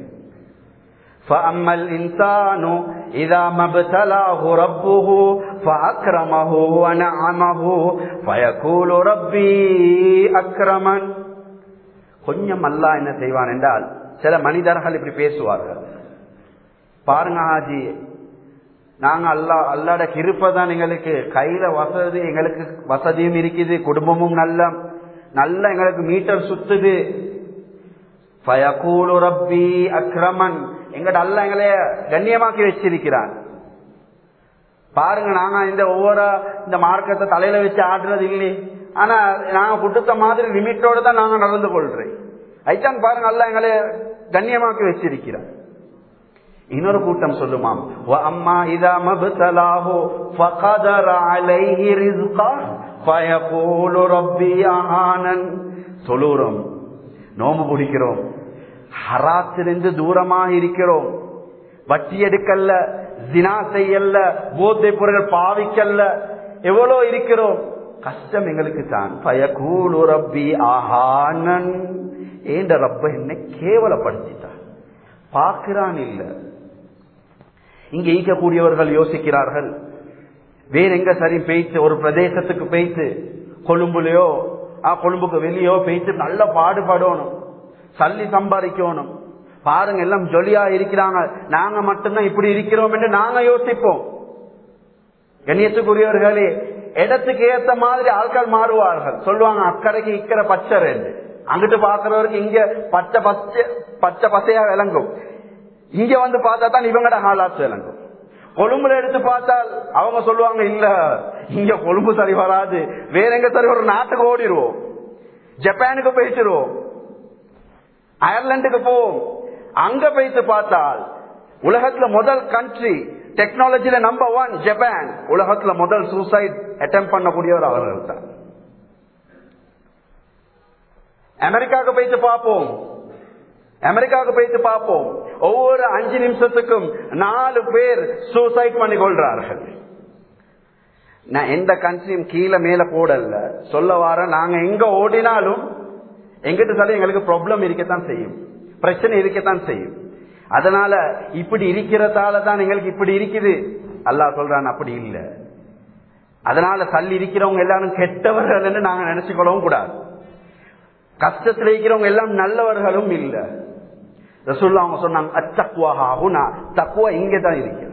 فأما الإنسان إذا ما ابتلاه ربه فأكرمه ونعمه فيقول ربي أكرمن கொஞ்சம் அல்லா என்ன செய்வான் என்றால் சில மனிதர்கள் இப்படி பேசுவார்கள் பாருங்க ஹாஜி நாங்க அல்லா அல்லாட கிருப்பை தான் எங்களுக்கு கையில வசதி எங்களுக்கு வசதியும் இருக்குது குடும்பமும் நல்ல நல்ல எங்களுக்கு மீட்டர் சுத்துது ஃபயகூலு ரப்பி அக்ரமன் எங்கட அல்ல எங்களை கண்ணியமாக்கி வச்சிருக்கிறான் பாருங்க நாங்க இந்த ஒவ்வொரு இந்த மார்க்கத்தை தலையில வச்சு ஆடுறது இல்லையே ஆனா நாங்க கொடுத்த மாதிரி லிமிட்டோட தான் நாங்க நடந்து கொள்றேன் ஐத்தான் பாருங்க அல்ல எங்களை கண்ணியமாக்கி வச்சிருக்கிறான் இன்னொரு கூட்டம் சொல்லுமாம் அம்மா இதா மபுத்தலாஹோ ஃபகதர அலைஹி ரிஸ்கா ஃபயகூலு ரப்பி அஹானன் சொல்லுறோம் நோம்பு பிடிக்கிறோம் ஹராத்திலிருந்து தூரமாக இருக்கிறோம் வட்டி எடுக்கல்ல ஜினா செய்யல்ல போதை பொருள் பாவிக்கல்ல எவ்வளோ இருக்கிறோம் கஷ்டம் எங்களுக்கு தான் பயகூலு ரப்பி ஆஹானன் ஏண்ட ரப்ப என்ன கேவலப்படுத்திட்டான் பார்க்கிறான் இல்ல இங்க ஈக்கக்கூடியவர்கள் யோசிக்கிறார்கள் வேற எங்க சரி பெய்த்து ஒரு பிரதேசத்துக்கு பெய்த்து கொழும்புலயோ கொழும்புக்கு வெளியோ பெய்த்து நல்ல பாடுபடணும் சல்லி சம்பாதிக்கணும் பாருங்க எல்லாம் ஜொலியா இருக்கிறாங்க நாங்க மட்டும்தான் இப்படி இருக்கிறோம் என்று நாங்க யோசிப்போம் கண்ணியத்துக்குரியவர்களே இடத்துக்கு ஏத்த மாதிரி ஆட்கள் மாறுவார்கள் சொல்லுவாங்க அக்கறைக்கு இக்கரை பச்சை ரெண்டு அங்கிட்டு பாக்குறவருக்கு இங்க பச்சை பச்சை பச்சை பசையா விளங்கும் இங்க வந்து பார்த்தா தான் இவங்கட ஹாலாத்து விளங்கும் கொழும்புல எடுத்து பார்த்தால் அவங்க சொல்லுவாங்க இல்ல இங்க கொழும்பு சரி வராது வேற எங்க சரி ஒரு நாட்டுக்கு ஓடிடுவோம் ஜப்பானுக்கு போயிட்டுருவோம் அயர்லாந்துக்கு போவோம் அங்க போயிட்டு பார்த்தால் உலகத்துல முதல் கண்ட்ரி டெக்னாலஜில நம்பர் ஒன் ஜப்பான் உலகத்துல முதல் சூசைட் அட்டம் பண்ணக்கூடியவர் அவர்கள் தான் அமெரிக்காவுக்கு போயிட்டு பார்ப்போம் அமெரிக்காவுக்கு போயிட்டு பார்ப்போம் ஒவ்வொரு அஞ்சு நிமிஷத்துக்கும் நாலு பேர் சூசைட் பண்ணி கொள்றார்கள் நான் எந்த கண்ட்ரியும் கீழே மேல போடல சொல்ல வார நாங்க எங்க ஓடினாலும் எங்கிட்ட சொல்ல எங்களுக்கு ப்ராப்ளம் இருக்கத்தான் செய்யும் பிரச்சனை இருக்கத்தான் செய்யும் அதனால இப்படி இருக்கிறதால தான் எங்களுக்கு இப்படி இருக்குது அல்லாஹ் சொல்றான் அப்படி இல்லை அதனால சல்லி இருக்கிறவங்க எல்லாரும் கெட்டவர்கள் என்று நாங்க நினைச்சுக்கொள்ளவும் கூடாது கஷ்டத்தில் இருக்கிறவங்க எல்லாம் நல்லவர்களும் இல்லை ரசூல்லா அவங்க சொன்னாங்க அத்தக்குவா தக்குவா இங்கே தான் இருக்கிறது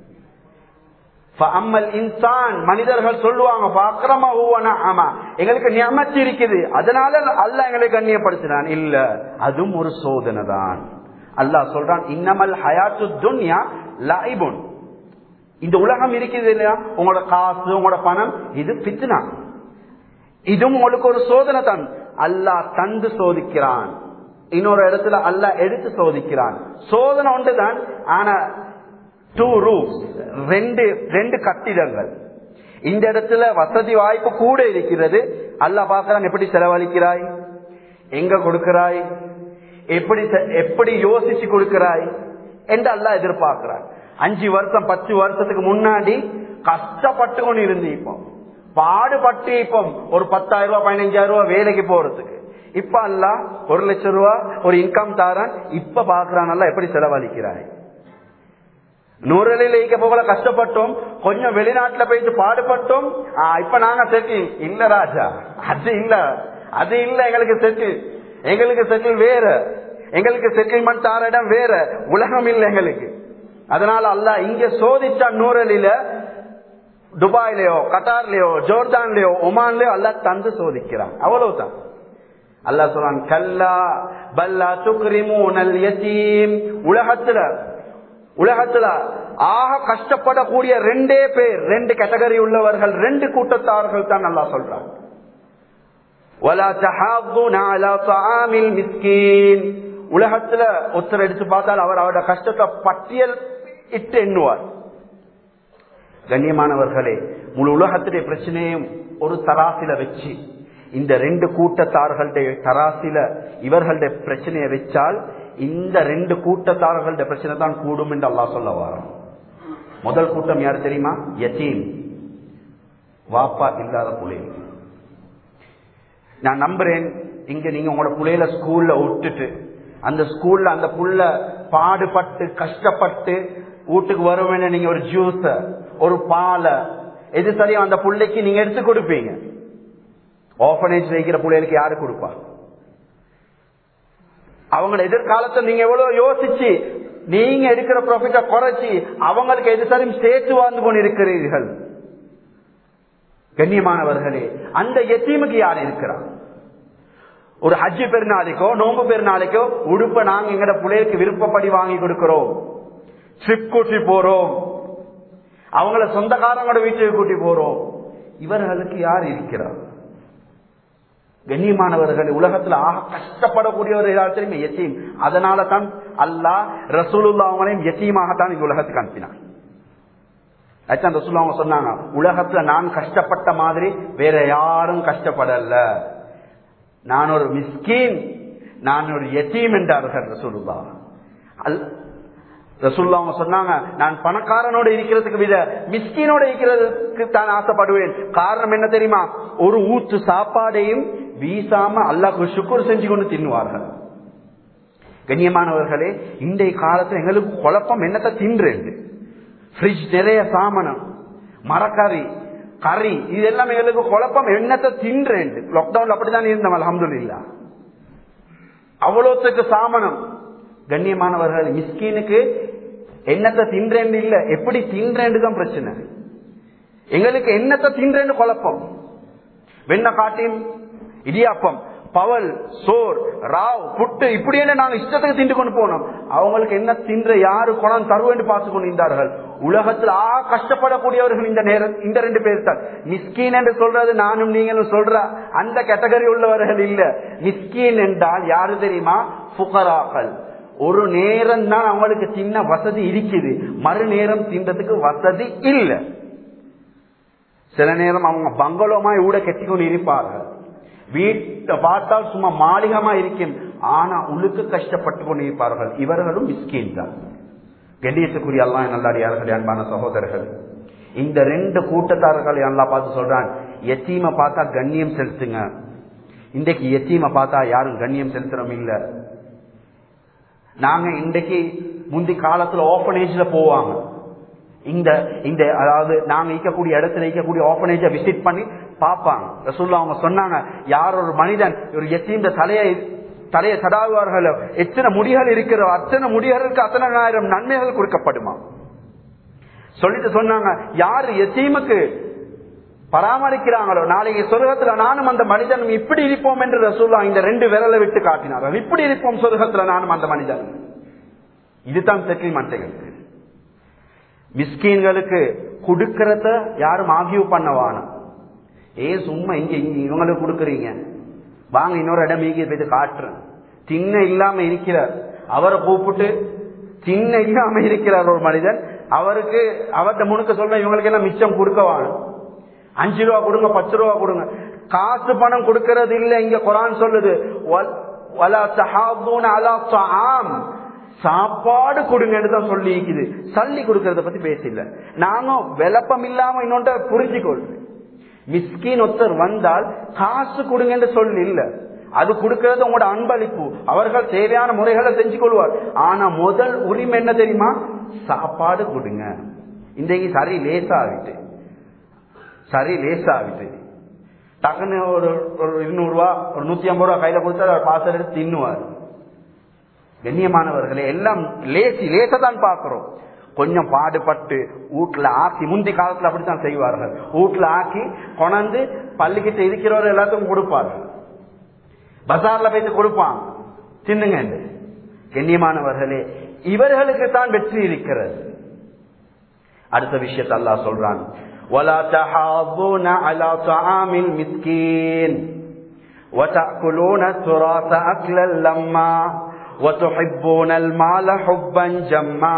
இன்சான் மனிதர்கள் சொல்லுவாங்க ஆமா எங்களுக்கு நியமச்சு இருக்குது அதனால அல்ல எங்களை கண்ணியப்படுத்தினான் இல்ல அதுவும் ஒரு சோதனை தான் அல்லாஹ் சொல்றான் இன்னமல் ஹயாத்து துன்யா லைபுன் இந்த உலகம் இருக்குது இல்லையா உங்களோட காசு உங்களோட பணம் இது பித்னா இதுவும் உங்களுக்கு ஒரு சோதனை தான் அல்லாஹ் தந்து சோதிக்கிறான் இன்னொரு இடத்துல அல்லாஹ் எடுத்து சோதிக்கிறான் சோதனை ஒன்றுதான் ஆனா டூ ரூம்ஸ் ரெண்டு ரெண்டு கட்டிடங்கள் இந்த இடத்துல வசதி வாய்ப்பு கூட இருக்கிறது அல்லாஹ் பார்க்கறான் எப்படி செலவழிக்கிறாய் எங்க கொடுக்கிறாய் எப்படி எப்படி யோசிச்சு கொடுக்கிறாய் என்று அல்லாஹ் எதிர்பார்க்கிறான் அஞ்சு வருஷம் பத்து வருஷத்துக்கு முன்னாடி கஷ்டப்பட்டு கொண்டு இருந்து இப்போ பாடுபட்டு இப்போ ஒரு பத்தாயிரம் ரூபாய் பதினஞ்சாயிரம் ரூபாய் வேலைக்கு போறதுக்கு இப்ப அல்ல ஒரு லட்சம் ரூபாய் ஒரு இன்கம் தாரான் இப்ப பாக்குறான் எப்படி செலவழிக்கிறாய் நூறில் ஈக்க போகல கஷ்டப்பட்டோம் கொஞ்சம் வெளிநாட்டுல போயிட்டு பாடுபட்டோம் இப்ப நாங்க செட்டில் இல்ல ராஜா அது இல்ல அது இல்ல எங்களுக்கு செட்டில் எங்களுக்கு செட்டில் வேற எங்களுக்கு செட்டில்மெண்ட் ஆற இடம் வேற உலகம் இல்லை எங்களுக்கு அதனால அல்ல இங்க சோதிச்சா நூறலில துபாயிலயோ கட்டார்லயோ ஜோர்தான்லயோ ஒமான்லயோ அல்லாஹ் தந்து சோதிக்கிறான் அவ்வளவுதான் அல்லாஹ் சொல்றான் கல்லா பல்லா துக்ரிமூனல் யதீம் உலகத்துல உலகத்துல ஆக கஷ்டப்படக்கூடிய ரெண்டே பேர் ரெண்டு கேட்டகரி உள்ளவர்கள் ரெண்டு கூட்டத்தார்கள் தான் நல்லா சொல்றான் ولا تحاضون على طعام المسكين உலகத்துல ஒருத்தர் எடுத்து பார்த்தால் அவர் அவரோட கஷ்டத்தை பட்டியல் இட்டு எண்ணுவார் கண்ணியமானவர்களே முழு உலகத்துடைய பிரச்சனையும் ஒரு தராசில வச்சு இந்த ரெண்டு கூட்டத்தார்களுடைய தராசில இவர்களுடைய பிரச்சனையை வச்சால் இந்த ரெண்டு கூட்டத்தார்களுடைய பிரச்சனை தான் கூடும் என்று அல்லாஹ் சொல்ல வாரம் முதல் கூட்டம் யார் தெரியுமா யத்தீம் வாப்பா இல்லாத புள்ளைகள் நான் நம்புறேன் இங்க நீங்க உங்களோட புள்ளையில ஸ்கூல்ல விட்டுட்டு அந்த ஸ்கூல்ல அந்த புள்ள பாடுபட்டு கஷ்டப்பட்டு வீட்டுக்கு வருவேன்னு நீங்க ஒரு ஜூஸ ஒரு பாலை எது சரியும் அந்த புள்ளைக்கு நீங்க எடுத்து கொடுப்பீங்க ஆர்பனேஜ் வைக்கிற பிள்ளைகளுக்கு யாரு கொடுப்பா அவங்கள எதிர்காலத்தை நீங்க எவ்வளவு யோசிச்சு நீங்க எடுக்கிற ப்ராஃபிட்ட குறைச்சி அவங்களுக்கு எது சரியும் சேர்த்து வாழ்ந்து கொண்டு இருக்கிறீர்கள் கண்ணியமானவர்களே அந்த எத்தீமுக்கு யார் இருக்கிறார் ஒரு ஹஜ்ஜி பெருநாளைக்கோ நோம்பு பெருநாளைக்கோ உடுப்ப நாங்க எங்கட பிள்ளைகளுக்கு விருப்பப்படி வாங்கி கொடுக்கிறோம் ட்ரிப் கூட்டி போறோம் அவங்கள சொந்தக்காரங்களோட வீட்டுக்கு கூட்டி போறோம் இவர்களுக்கு யார் இருக்கிறார் கண்ணியமானவர்கள் உலகத்துல ஆக கஷ்டப்படக்கூடியவர் யார் தெரியுமா எத்தீம் அதனால தான் அல்லாஹ் ரசூலுல்லா அவங்களையும் எத்தீமாகத்தான் இந்த உலகத்துக்கு அனுப்பினான் அதான் ரசூல் அவங்க சொன்னாங்க உலகத்துல நான் கஷ்டப்பட்ட மாதிரி வேற யாரும் கஷ்டப்படல நான் ஒரு மிஸ்கீன் நான் ஒரு எத்தீம் என்றார்கள் ரசூலுல்லா அல் ரசூல்லா அவங்க சொன்னாங்க நான் பணக்காரனோட இருக்கிறதுக்கு வித மிஸ்கீனோட இருக்கிறதுக்கு தான் ஆசைப்படுவேன் காரணம் என்ன தெரியுமா ஒரு ஊத்து சாப்பாடையும் வீசாம அல்லாஹ் சுக்குர் செஞ்சு கொண்டு தின்னுவார்கள் கண்ணியமானவர்களே இன்றைய காலத்துல எங்களுக்கு குழப்பம் என்னத்தை தின்றேன் ஃப்ரிட்ஜ் நிறைய சாமனம் மரக்கறி கறி இது எல்லாம் எங்களுக்கு குழப்பம் என்னத்தை தின்றேன் லாக்டவுன்ல அப்படிதான் இருந்தோம் அலமது இல்லா அவ்வளோத்துக்கு சாமனம் கண்ணியமானவர்கள் மிஸ்கீனுக்கு என்னத்தை தின்றேன்னு இல்ல எப்படி தின்றேன்னு தான் பிரச்சனை எங்களுக்கு என்னத்தை தின்றேன்னு குழப்பம் வெண்ண காட்டியும் இடியாப்பம் பவல் சோர் ராவ் புட்டு இப்படி என்ன நாங்க இஷ்டத்துக்கு திண்டு கொண்டு போனோம் அவங்களுக்கு என்ன தின்ற யாரு குணம் தருவேன்னு பார்த்து கொண்டு இருந்தார்கள் உலகத்தில் ஆ கஷ்டப்படக்கூடியவர்கள் இந்த நேரம் இந்த ரெண்டு பேர் தான் மிஸ்கீன் என்று சொல்றது நானும் நீங்களும் சொல்ற அந்த கேட்டகரி உள்ளவர்கள் இல்ல மிஸ்கீன் என்றால் யாரு தெரியுமா புகராக்கள் ஒரு நேரம் தான் அவங்களுக்கு சின்ன வசதி இருக்குது மறு நேரம் தின்றதுக்கு வசதி இல்லை சில நேரம் அவங்க பங்களோமாய் ஊட கட்டி கொண்டு இருப்பார்கள் வீட்டை பார்த்தால் சும்மா மாளிகமா இருக்கும் ஆனா உள்ளுக்கு கஷ்டப்பட்டு கொண்டு இருப்பார்கள் இவர்களும் மிஸ்கீன் தான் கண்ணியத்துக்குரிய எல்லாம் நல்லாடியார்கள் அன்பான சகோதரர்கள் இந்த ரெண்டு கூட்டத்தார்கள் நல்லா பார்த்து சொல்றான் எத்தீமை பார்த்தா கண்ணியம் செலுத்துங்க இன்றைக்கு எத்தீமை பார்த்தா யாரும் கண்ணியம் செலுத்துறோம் இல்ல நாங்க இன்றைக்கு முந்தி காலத்துல ஓபனேஜ்ல போவாங்க இந்த இந்த அதாவது நாங்க இருக்கக்கூடிய இடத்துல இருக்கக்கூடிய ஆர்பனேஜ விசிட் பண்ணி பார்ப்பாங்க ரசூல்லா அவங்க சொன்னாங்க யார் ஒரு மனிதன் ஒரு எத்தீந்த தலையை தலையை தடாவுவார்கள் எத்தனை முடிகள் இருக்கிற அத்தனை முடிகளுக்கு அத்தனை ஆயிரம் நன்மைகள் கொடுக்கப்படுமா சொல்லிட்டு சொன்னாங்க யாரு எத்தீமுக்கு பராமரிக்கிறாங்களோ நாளைக்கு சொர்க்கத்துல நானும் அந்த மனிதனும் இப்படி இருப்போம் என்று ரசூல்லா இந்த ரெண்டு விரலை விட்டு காட்டினார்கள் இப்படி இருப்போம் சொர்க்கத்துல நானும் அந்த மனிதனும் இதுதான் செட்டில்மெண்ட்டுகள் மிஸ்கீன்களுக்கு கொடுக்கறத யாரும் ஆகியூ பண்ணவான ஏன் சும்மா இங்க இங்க இவங்களுக்கு கொடுக்குறீங்க வாங்க இன்னொரு இடம் ஈகி போய் காட்டுறேன் தின்ன இல்லாம இருக்கிறார் அவரை கூப்பிட்டு தின்ன இல்லாம இருக்கிறார் ஒரு மனிதன் அவருக்கு அவர்கிட்ட முழுக்க சொல்ற இவங்களுக்கு எல்லாம் மிச்சம் கொடுக்கவான அஞ்சு ரூபா கொடுங்க பத்து ரூபா கொடுங்க காசு பணம் கொடுக்கறது இல்ல இங்க குரான் சொல்லுது சாப்பாடு கொடுங்கன்னு தான் சொல்லி இருக்குது சல்லி கொடுக்கறத பத்தி பேசல நானும் விளப்பம் இல்லாம இன்னொன்ற புரிஞ்சுக்கொள்றேன் மிஸ்கின் ஒருத்தர் வந்தால் காசு கொடுங்கன்னு சொல்லி இல்ல அது கொடுக்கறது உங்களோட அன்பளிப்பு அவர்கள் தேவையான முறைகளை செஞ்சு கொள்வார் ஆனா முதல் உரிமை என்ன தெரியுமா சாப்பாடு கொடுங்க இன்றைக்கு சரி லேசாவிட்டு சரி லேசாவிட்டு டக்குன்னு ஒரு ஒரு இருநூறு ரூபா ஒரு நூத்தி ஐம்பது ரூபா கையில கொடுத்தா அவர் பாசல் எடுத்து தின்னுவார் கண்ணியமானவர்களே எல்லாம் லேசி லேச தான் பார்க்கிறோம் கொஞ்சம் பாடுபட்டு வீட்டுல ஆக்கி முந்தி காலத்துல அப்படித்தான் செய்வார்கள் வீட்டுல ஆக்கி கொணந்து பள்ளிக்கிட்ட இருக்கிறவர் எல்லாத்துக்கும் கொடுப்பார்கள் பஜார்ல போயிட்டு கொடுப்பான் தின்னுங்க என்று. கண்ணியமானவர்களே இவர்களுக்கு தான் வெற்றி இருக்கிறது அடுத்த விஷயத்தை அல்லாஹ் சொல்றான் وَلَا تَحَاضُّونَ عَلَى طَعَامِ الْمِسْكِينِ وَتَأْكُلُونَ التُّرَاثَ أَكْلًا لَمًّا وَتُحِبُّونَ الْمَالَ حُبًّا جَمًّا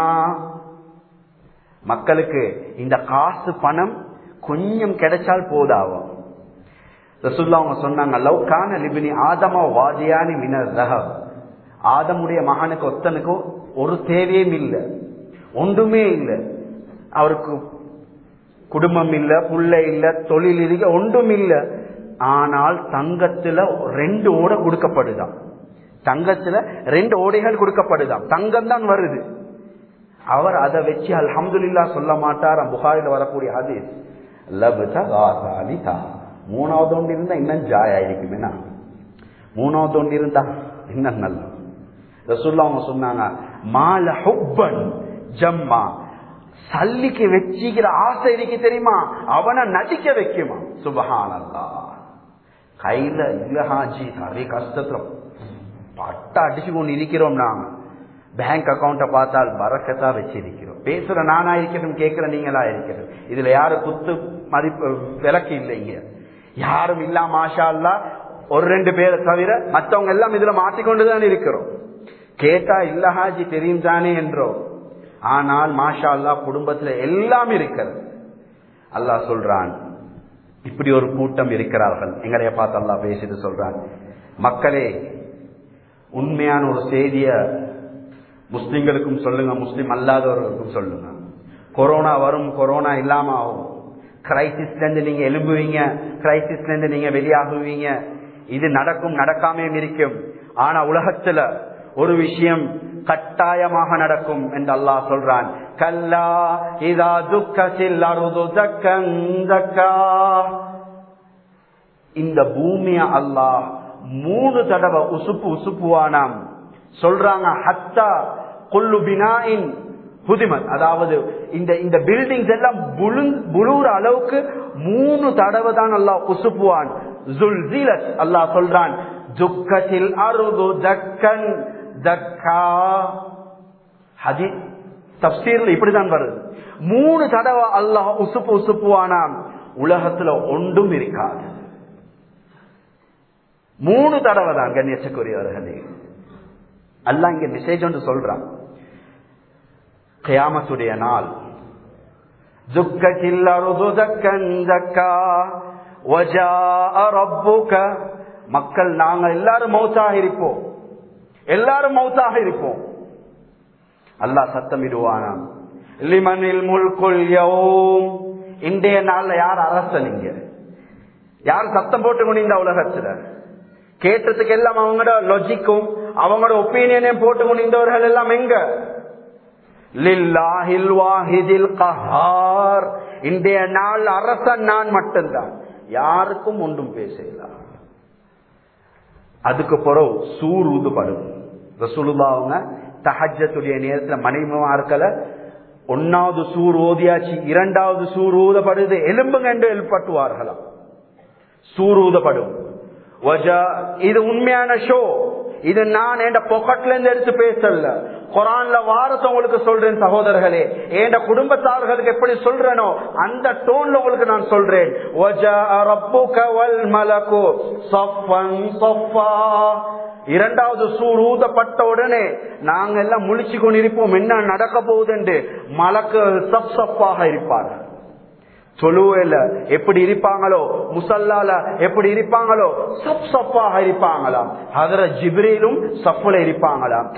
மக்களுக்கு இந்த காசு பணம் கொஞ்சம் கிடைச்சால் போதாவும் ரசூல்லா அவங்க சொன்னாங்க லவ் கான லிபினி ஆதம வாதியானி மினர் ரஹப் ஆதமுடைய மகனுக்கு ஒத்தனுக்கும் ஒரு தேவையும் இல்லை ஒன்றுமே இல்லை அவருக்கு குடும்பம் இல்ல புள்ள இல்ல தொழில் இருக்க ஒன்றும் இல்ல ஆனால் தங்கத்துல ரெண்டு ஓடை கொடுக்கப்படுதாம் தங்கத்துல ரெண்டு ஓடைகள் கொடுக்கப்படுதாம் தங்கம் தான் வருது அவர் அதை வச்சு அல்ஹம்துலில்லா சொல்ல மாட்டார் புகாரில் வரக்கூடிய ஹதீஸ் லபுதா காசாலிதா மூணாவது ஒன்று இருந்தா இன்னும் ஜாயா இருக்குமேனா மூணாவது ஒன்று இருந்தா இன்னும் நல்ல ரசூல்லா அவங்க சொன்னாங்க மால ஹுப்பன் ஜம்மா சல்லிக்கு வச்சிக்கிற ஆசை இருக்கு தெரியுமா அவனை நடிக்க வைக்குமா சுபஹானல்லா கையில இல்ல ஹாஜி நிறைய கஷ்டத்துல பட்டா அடிச்சு கொண்டு இருக்கிறோம் நாங்க பேங்க் அக்கௌண்ட பார்த்தால் பறக்கத்தா வச்சிருக்கிறோம் பேசுற நானா இருக்கட்டும் கேட்கிற நீங்களா இருக்கட்டும் இதுல யாரு குத்து மதிப்பு விளக்கு இல்லைங்க யாரும் இல்ல மாஷா அல்லா ஒரு ரெண்டு பேரை தவிர மற்றவங்க எல்லாம் இதுல மாட்டிக்கொண்டுதான் இருக்கிறோம் கேட்டா இல்ல ஹாஜி தெரியும் தானே என்றோ ஆனால் மாஷா அல்லா குடும்பத்துல எல்லாம் இருக்கிறது அல்லாஹ் சொல்றான் இப்படி ஒரு கூட்டம் இருக்கிறார்கள் எங்களைய பார்த்து அல்லா பேசிட்டு சொல்றான் மக்களே உண்மையான ஒரு செய்திய முஸ்லிம்களுக்கும் சொல்லுங்க முஸ்லிம் அல்லாதவர்களுக்கும் சொல்லுங்க கொரோனா வரும் கொரோனா இல்லாம ஆகும் கிரைசிஸ்ல இருந்து நீங்க எழும்புவீங்க கிரைசிஸ்ல இருந்து நீங்க வெளியாகுவீங்க இது நடக்கும் நடக்காமையும் இருக்கும் ஆனா உலகத்துல ஒரு விஷயம் கட்டாயமாக நடக்கும் என்று அல்லாஹ் சொல்றான் கல்லா இதா துக்கத்தில் அருது தக்கன் தக்கா இந்த பூமிய அல்லாஹ் மூணு தடவை உசுப்பு உசுப்புவானாம் சொல்றாங்க ஹத்தா கொல்லு பினாயின் புதிமன் அதாவது இந்த இந்த பில்டிங்ஸ் எல்லாம் புழுற அளவுக்கு மூணு தடவை தான் அல்லாஹ் உசுப்புவான் ஜுல்ஜிலத் அல்லாஹ் சொல்றான் துக்கத்தில் அருது தக்கன் தக்கா ஹதி தப்சீர்ல இப்படிதான் வருது மூணு தடவை அல்லாஹ் உசுப்பு உசுப்புவானாம் உலகத்துல ஒன்றும் இருக்காது மூணு தடவை தான் கண்ணியச்சக்குரியவர்களே அல்ல இங்க மெசேஜ் ஒன்று சொல்றான் கயாமத்துடைய நாள் துக்கத்தில் அருது தக்கன் தக்கா மக்கள் நாங்கள் எல்லாரும் மௌத்தாக இருப்போம் எல்லாரும் மௌத்தாக இருப்போம் அல்லாஹ் சத்தமிடுவானாம் லிமனில் முல்குல் யௌம் இன்றைய நாள்ல யார் அரசன் இங்க யார் சத்தம் போட்டு கொண்டு உலகத்துல கேட்டதுக்கு எல்லாம் அவங்களோட லொஜிக்கும் அவங்களோட ஒப்பீனியனையும் போட்டு கொண்டிருந்தவர்கள் எல்லாம் எங்க லில்லாஹில் வாஹிதில் கஹார் இன்றைய நாள் அரசன் நான் மட்டும்தான் யாருக்கும் ஒன்றும் பேசலாம் அதுக்கு பிறகு சூர் ஊதுபடும் ரசூலுல்லா அவங்க தஹஜத்துடைய நேரத்துல மனைவிமார்களை ஒன்னாவது சூர் ஓதியாச்சு இரண்டாவது சூர் ஊதப்படுது எலும்புங்க என்று எழுப்பட்டுவார்களாம் சூர் ஊதப்படும் இது உண்மையான ஷோ இது நான் என் பொக்கட்ல இருந்து எடுத்து பேசல குரான்ல வாரத்தை உங்களுக்கு சொல்றேன் சகோதரர்களே என் குடும்பத்தார்களுக்கு எப்படி சொல்றேனோ அந்த டோன்ல உங்களுக்கு நான் சொல்றேன் இரண்டாவது சூர் ஊதப்பட்ட உடனே நாங்க எல்லாம் முழிச்சு கொண்டிருப்போம் என்ன நடக்க போகுது என்று மலக்கு சப் சப்பாக இருப்பார்கள் தொழுவையில எப்படி இருப்பாங்களோ முசல்லால எப்படி இருப்பாங்களோ சப் சப்பாக இருப்பாங்களாம் அதர ஜிப்ரீலும் சப்புல இருப்பாங்களாம்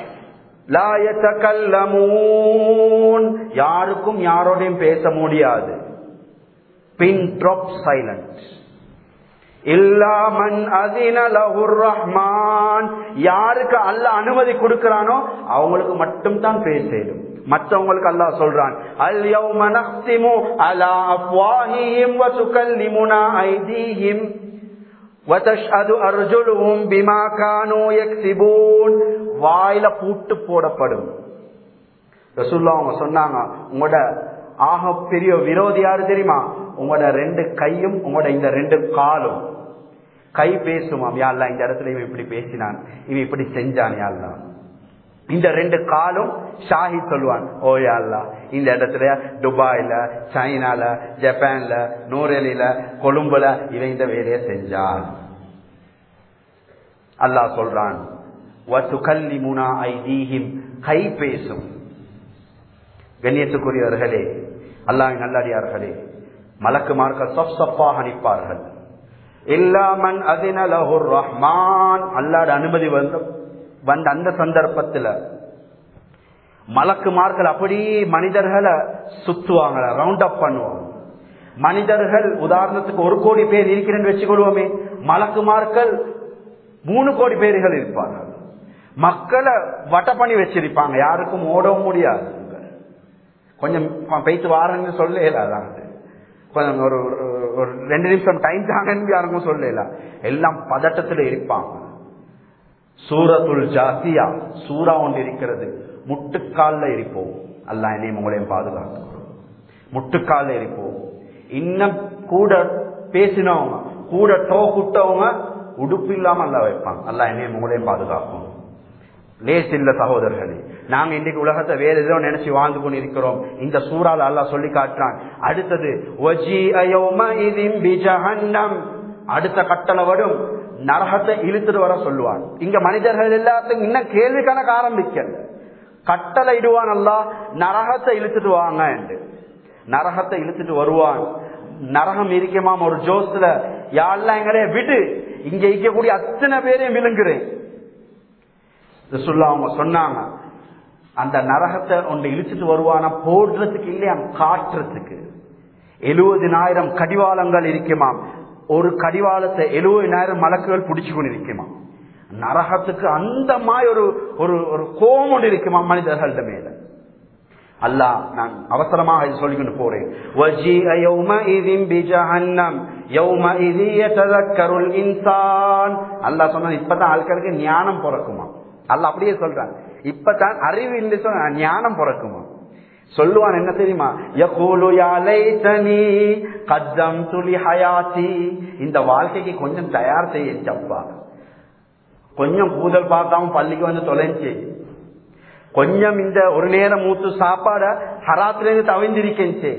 யாருக்கும் யாரோடையும் பேச முடியாது பின் ட்ராப் சைலண்ட் இல்லாமன் அதின லஹுர் ரஹ்மான் யாருக்கு அல்ல அனுமதி கொடுக்கிறானோ அவங்களுக்கு மட்டும் தான் பேசலும் மற்றவங்களுக்கு அல்லாஹ் சொல்றான் அல் யௌம நக்திமு அலா அஃப்வாஹிஹிம் வ துகல்லிமுனா ஐதீஹிம் وتشهد أرجلهم بما كانوا يكسبون வாயில பூட்டு போடப்படும் ரசூல்லா அவங்க சொன்னாங்க உங்களோட ஆக பெரிய விரோதி யாரு தெரியுமா உங்களோட ரெண்டு கையும் உங்களோட இந்த ரெண்டு காலும் கை பேசுமாம் யாழ்லா இந்த இடத்துல இவன் இப்படி பேசினான் இவன் இப்படி செஞ்சான் யாழ்லா இந்த ரெண்டு காலும் ஷாஹி சொல்லுவான் ஓ யாழ்லா இந்த இடத்துல துபாயில சைனால ஜப்பான்ல நூரெலில கொழும்புல இவன் இந்த வேலையை செஞ்சான் அல்லாஹ் சொல்றான் கை பேசும் கண்ணியத்துக்குரியவர்களே அல்லாஹ் நல்லடியார்களே மலக்குமார்கள் சொப் சொப்பாக நிற்பார்கள் இல்லாமன் அதினலகுர் ரஹ்மான் அல்லாட அனுமதி வந்த வந்த அந்த சந்தர்ப்பத்தில் மலக்குமார்கள் அப்படியே மனிதர்களை சுத்துவாங்க ரவுண்ட் அப் பண்ணுவாங்க மனிதர்கள் உதாரணத்துக்கு ஒரு கோடி பேர் இருக்கிறேன்னு வச்சுக்கொள்வோமே மலக்குமார்கள் மூணு கோடி பேர்கள் இருப்பார்கள் மக்களை வட்ட பண்ணி வச்சிருப்பாங்க யாருக்கும் ஓடவும் முடியாது கொஞ்சம் பேச்சு வாரன்னு சொல்ல இயலாது கொஞ்சம் ஒரு ஒரு ரெண்டு நிமிஷம் டைம் தாங்கன்னு யாருக்கும் சொல்லல எல்லாம் பதட்டத்தில் இருப்பாங்க சூரத்துல் ஜாத்தியா சூறா ஒன்று இருக்கிறது முட்டுக்கால்ல இருப்போம் அல்ல என்னையும் உங்களையும் பாதுகாத்துக்கிறோம் முட்டுக்கால்ல இருப்போம் இன்னும் கூட பேசினவங்க கூட டோ குட்டவங்க உடுப்பு இல்லாம அல்ல வைப்பாங்க அல்ல என்னையும் உங்களையும் பாதுகாக்கும் லேஸ் இல்ல சகோதரர்களே நாங்க இன்னைக்கு உலகத்தை வேற ஏதோ நினைச்சு வாழ்ந்து கொண்டு இருக்கிறோம் இந்த சூறால அல்லா சொல்லி காட்டுறான் அடுத்தது அடுத்த கட்டளை வரும் நரகத்தை இழுத்துட்டு வர சொல்லுவான் இங்க மனிதர்கள் எல்லாத்துக்கும் இன்னும் கேள்வி கணக்கு ஆரம்பிக்கல கட்டளை இடுவான் அல்லா நரகத்தை இழுத்துட்டு வாங்க என்று நரகத்தை இழுத்துட்டு வருவான் நரகம் இருக்கமாம் ஒரு ஜோஸ்ல யாரெல்லாம் எங்களே விடு இங்க இருக்கக்கூடிய அத்தனை பேரையும் விழுங்குறேன் சொல்ல அவங்க சொன்னாங்க அந்த நரகத்தை ஒன்று இழுத்துட்டு வருவானா போடுறதுக்கு இல்லையா காட்டுறதுக்கு எழுபதினாயிரம் கடிவாளங்கள் இருக்குமாம் ஒரு கடிவாளத்தை எழுபதினாயிரம் மலக்குகள் பிடிச்சு கொண்டு இருக்குமா நரகத்துக்கு அந்த மாதிரி ஒரு ஒரு ஒரு கோமம் இருக்குமா மனிதர்கள்ட மேல அல்லாஹ் நான் அவசரமாக இது சொல்லிக்கொண்டு போறேன் அல்லாஹ் சொன்ன இப்பதான் ஆட்களுக்கு ஞானம் பிறக்குமா அல்ல அப்படியே சொல்றான் இப்பதான் அறிவு இல்லை சொன்ன ஞானம் பிறக்குமா சொல்லுவான் என்ன தெரியுமா கத்தம் துளி ஹயாத்தி இந்த வாழ்க்கைக்கு கொஞ்சம் தயார் செய்யப்பா கொஞ்சம் கூதல் பார்க்காம பள்ளிக்கு வந்து தொலைஞ்சு கொஞ்சம் இந்த ஒரு நேரம் மூத்து சாப்பாட ஹராத்துல இருந்து தவிந்திருக்கேன்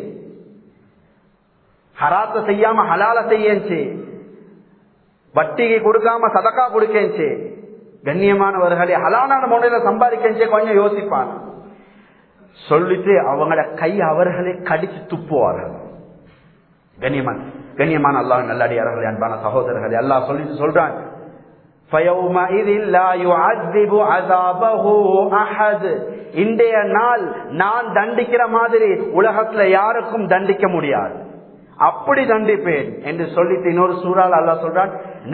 ஹராத்த செய்யாம ஹலால செய்யச்சு வட்டிக்கு கொடுக்காம சதக்கா கொடுக்கேன் கண்ணியமானவர்களே ஹலானான முறையில சம்பாதிக்க கொஞ்சம் யோசிப்பாங்க சொல்லிட்டு அவங்களோட கை அவர்களை கடிச்சு துப்புவார்கள் கண்ணியமான கண்ணியமான அல்லாஹ் நல்லடியார்களே அன்பான சகோதரர்களே அல்லாஹ் சொல்லிட்டு சொல்றான் இன்றைய நாள் நான் தண்டிக்கிற மாதிரி உலகத்துல யாருக்கும் தண்டிக்க முடியாது அப்படி தண்டிப்பேன் என்று சொல்லிட்டு இன்னொரு சூறால் அல்லா சொல்றான்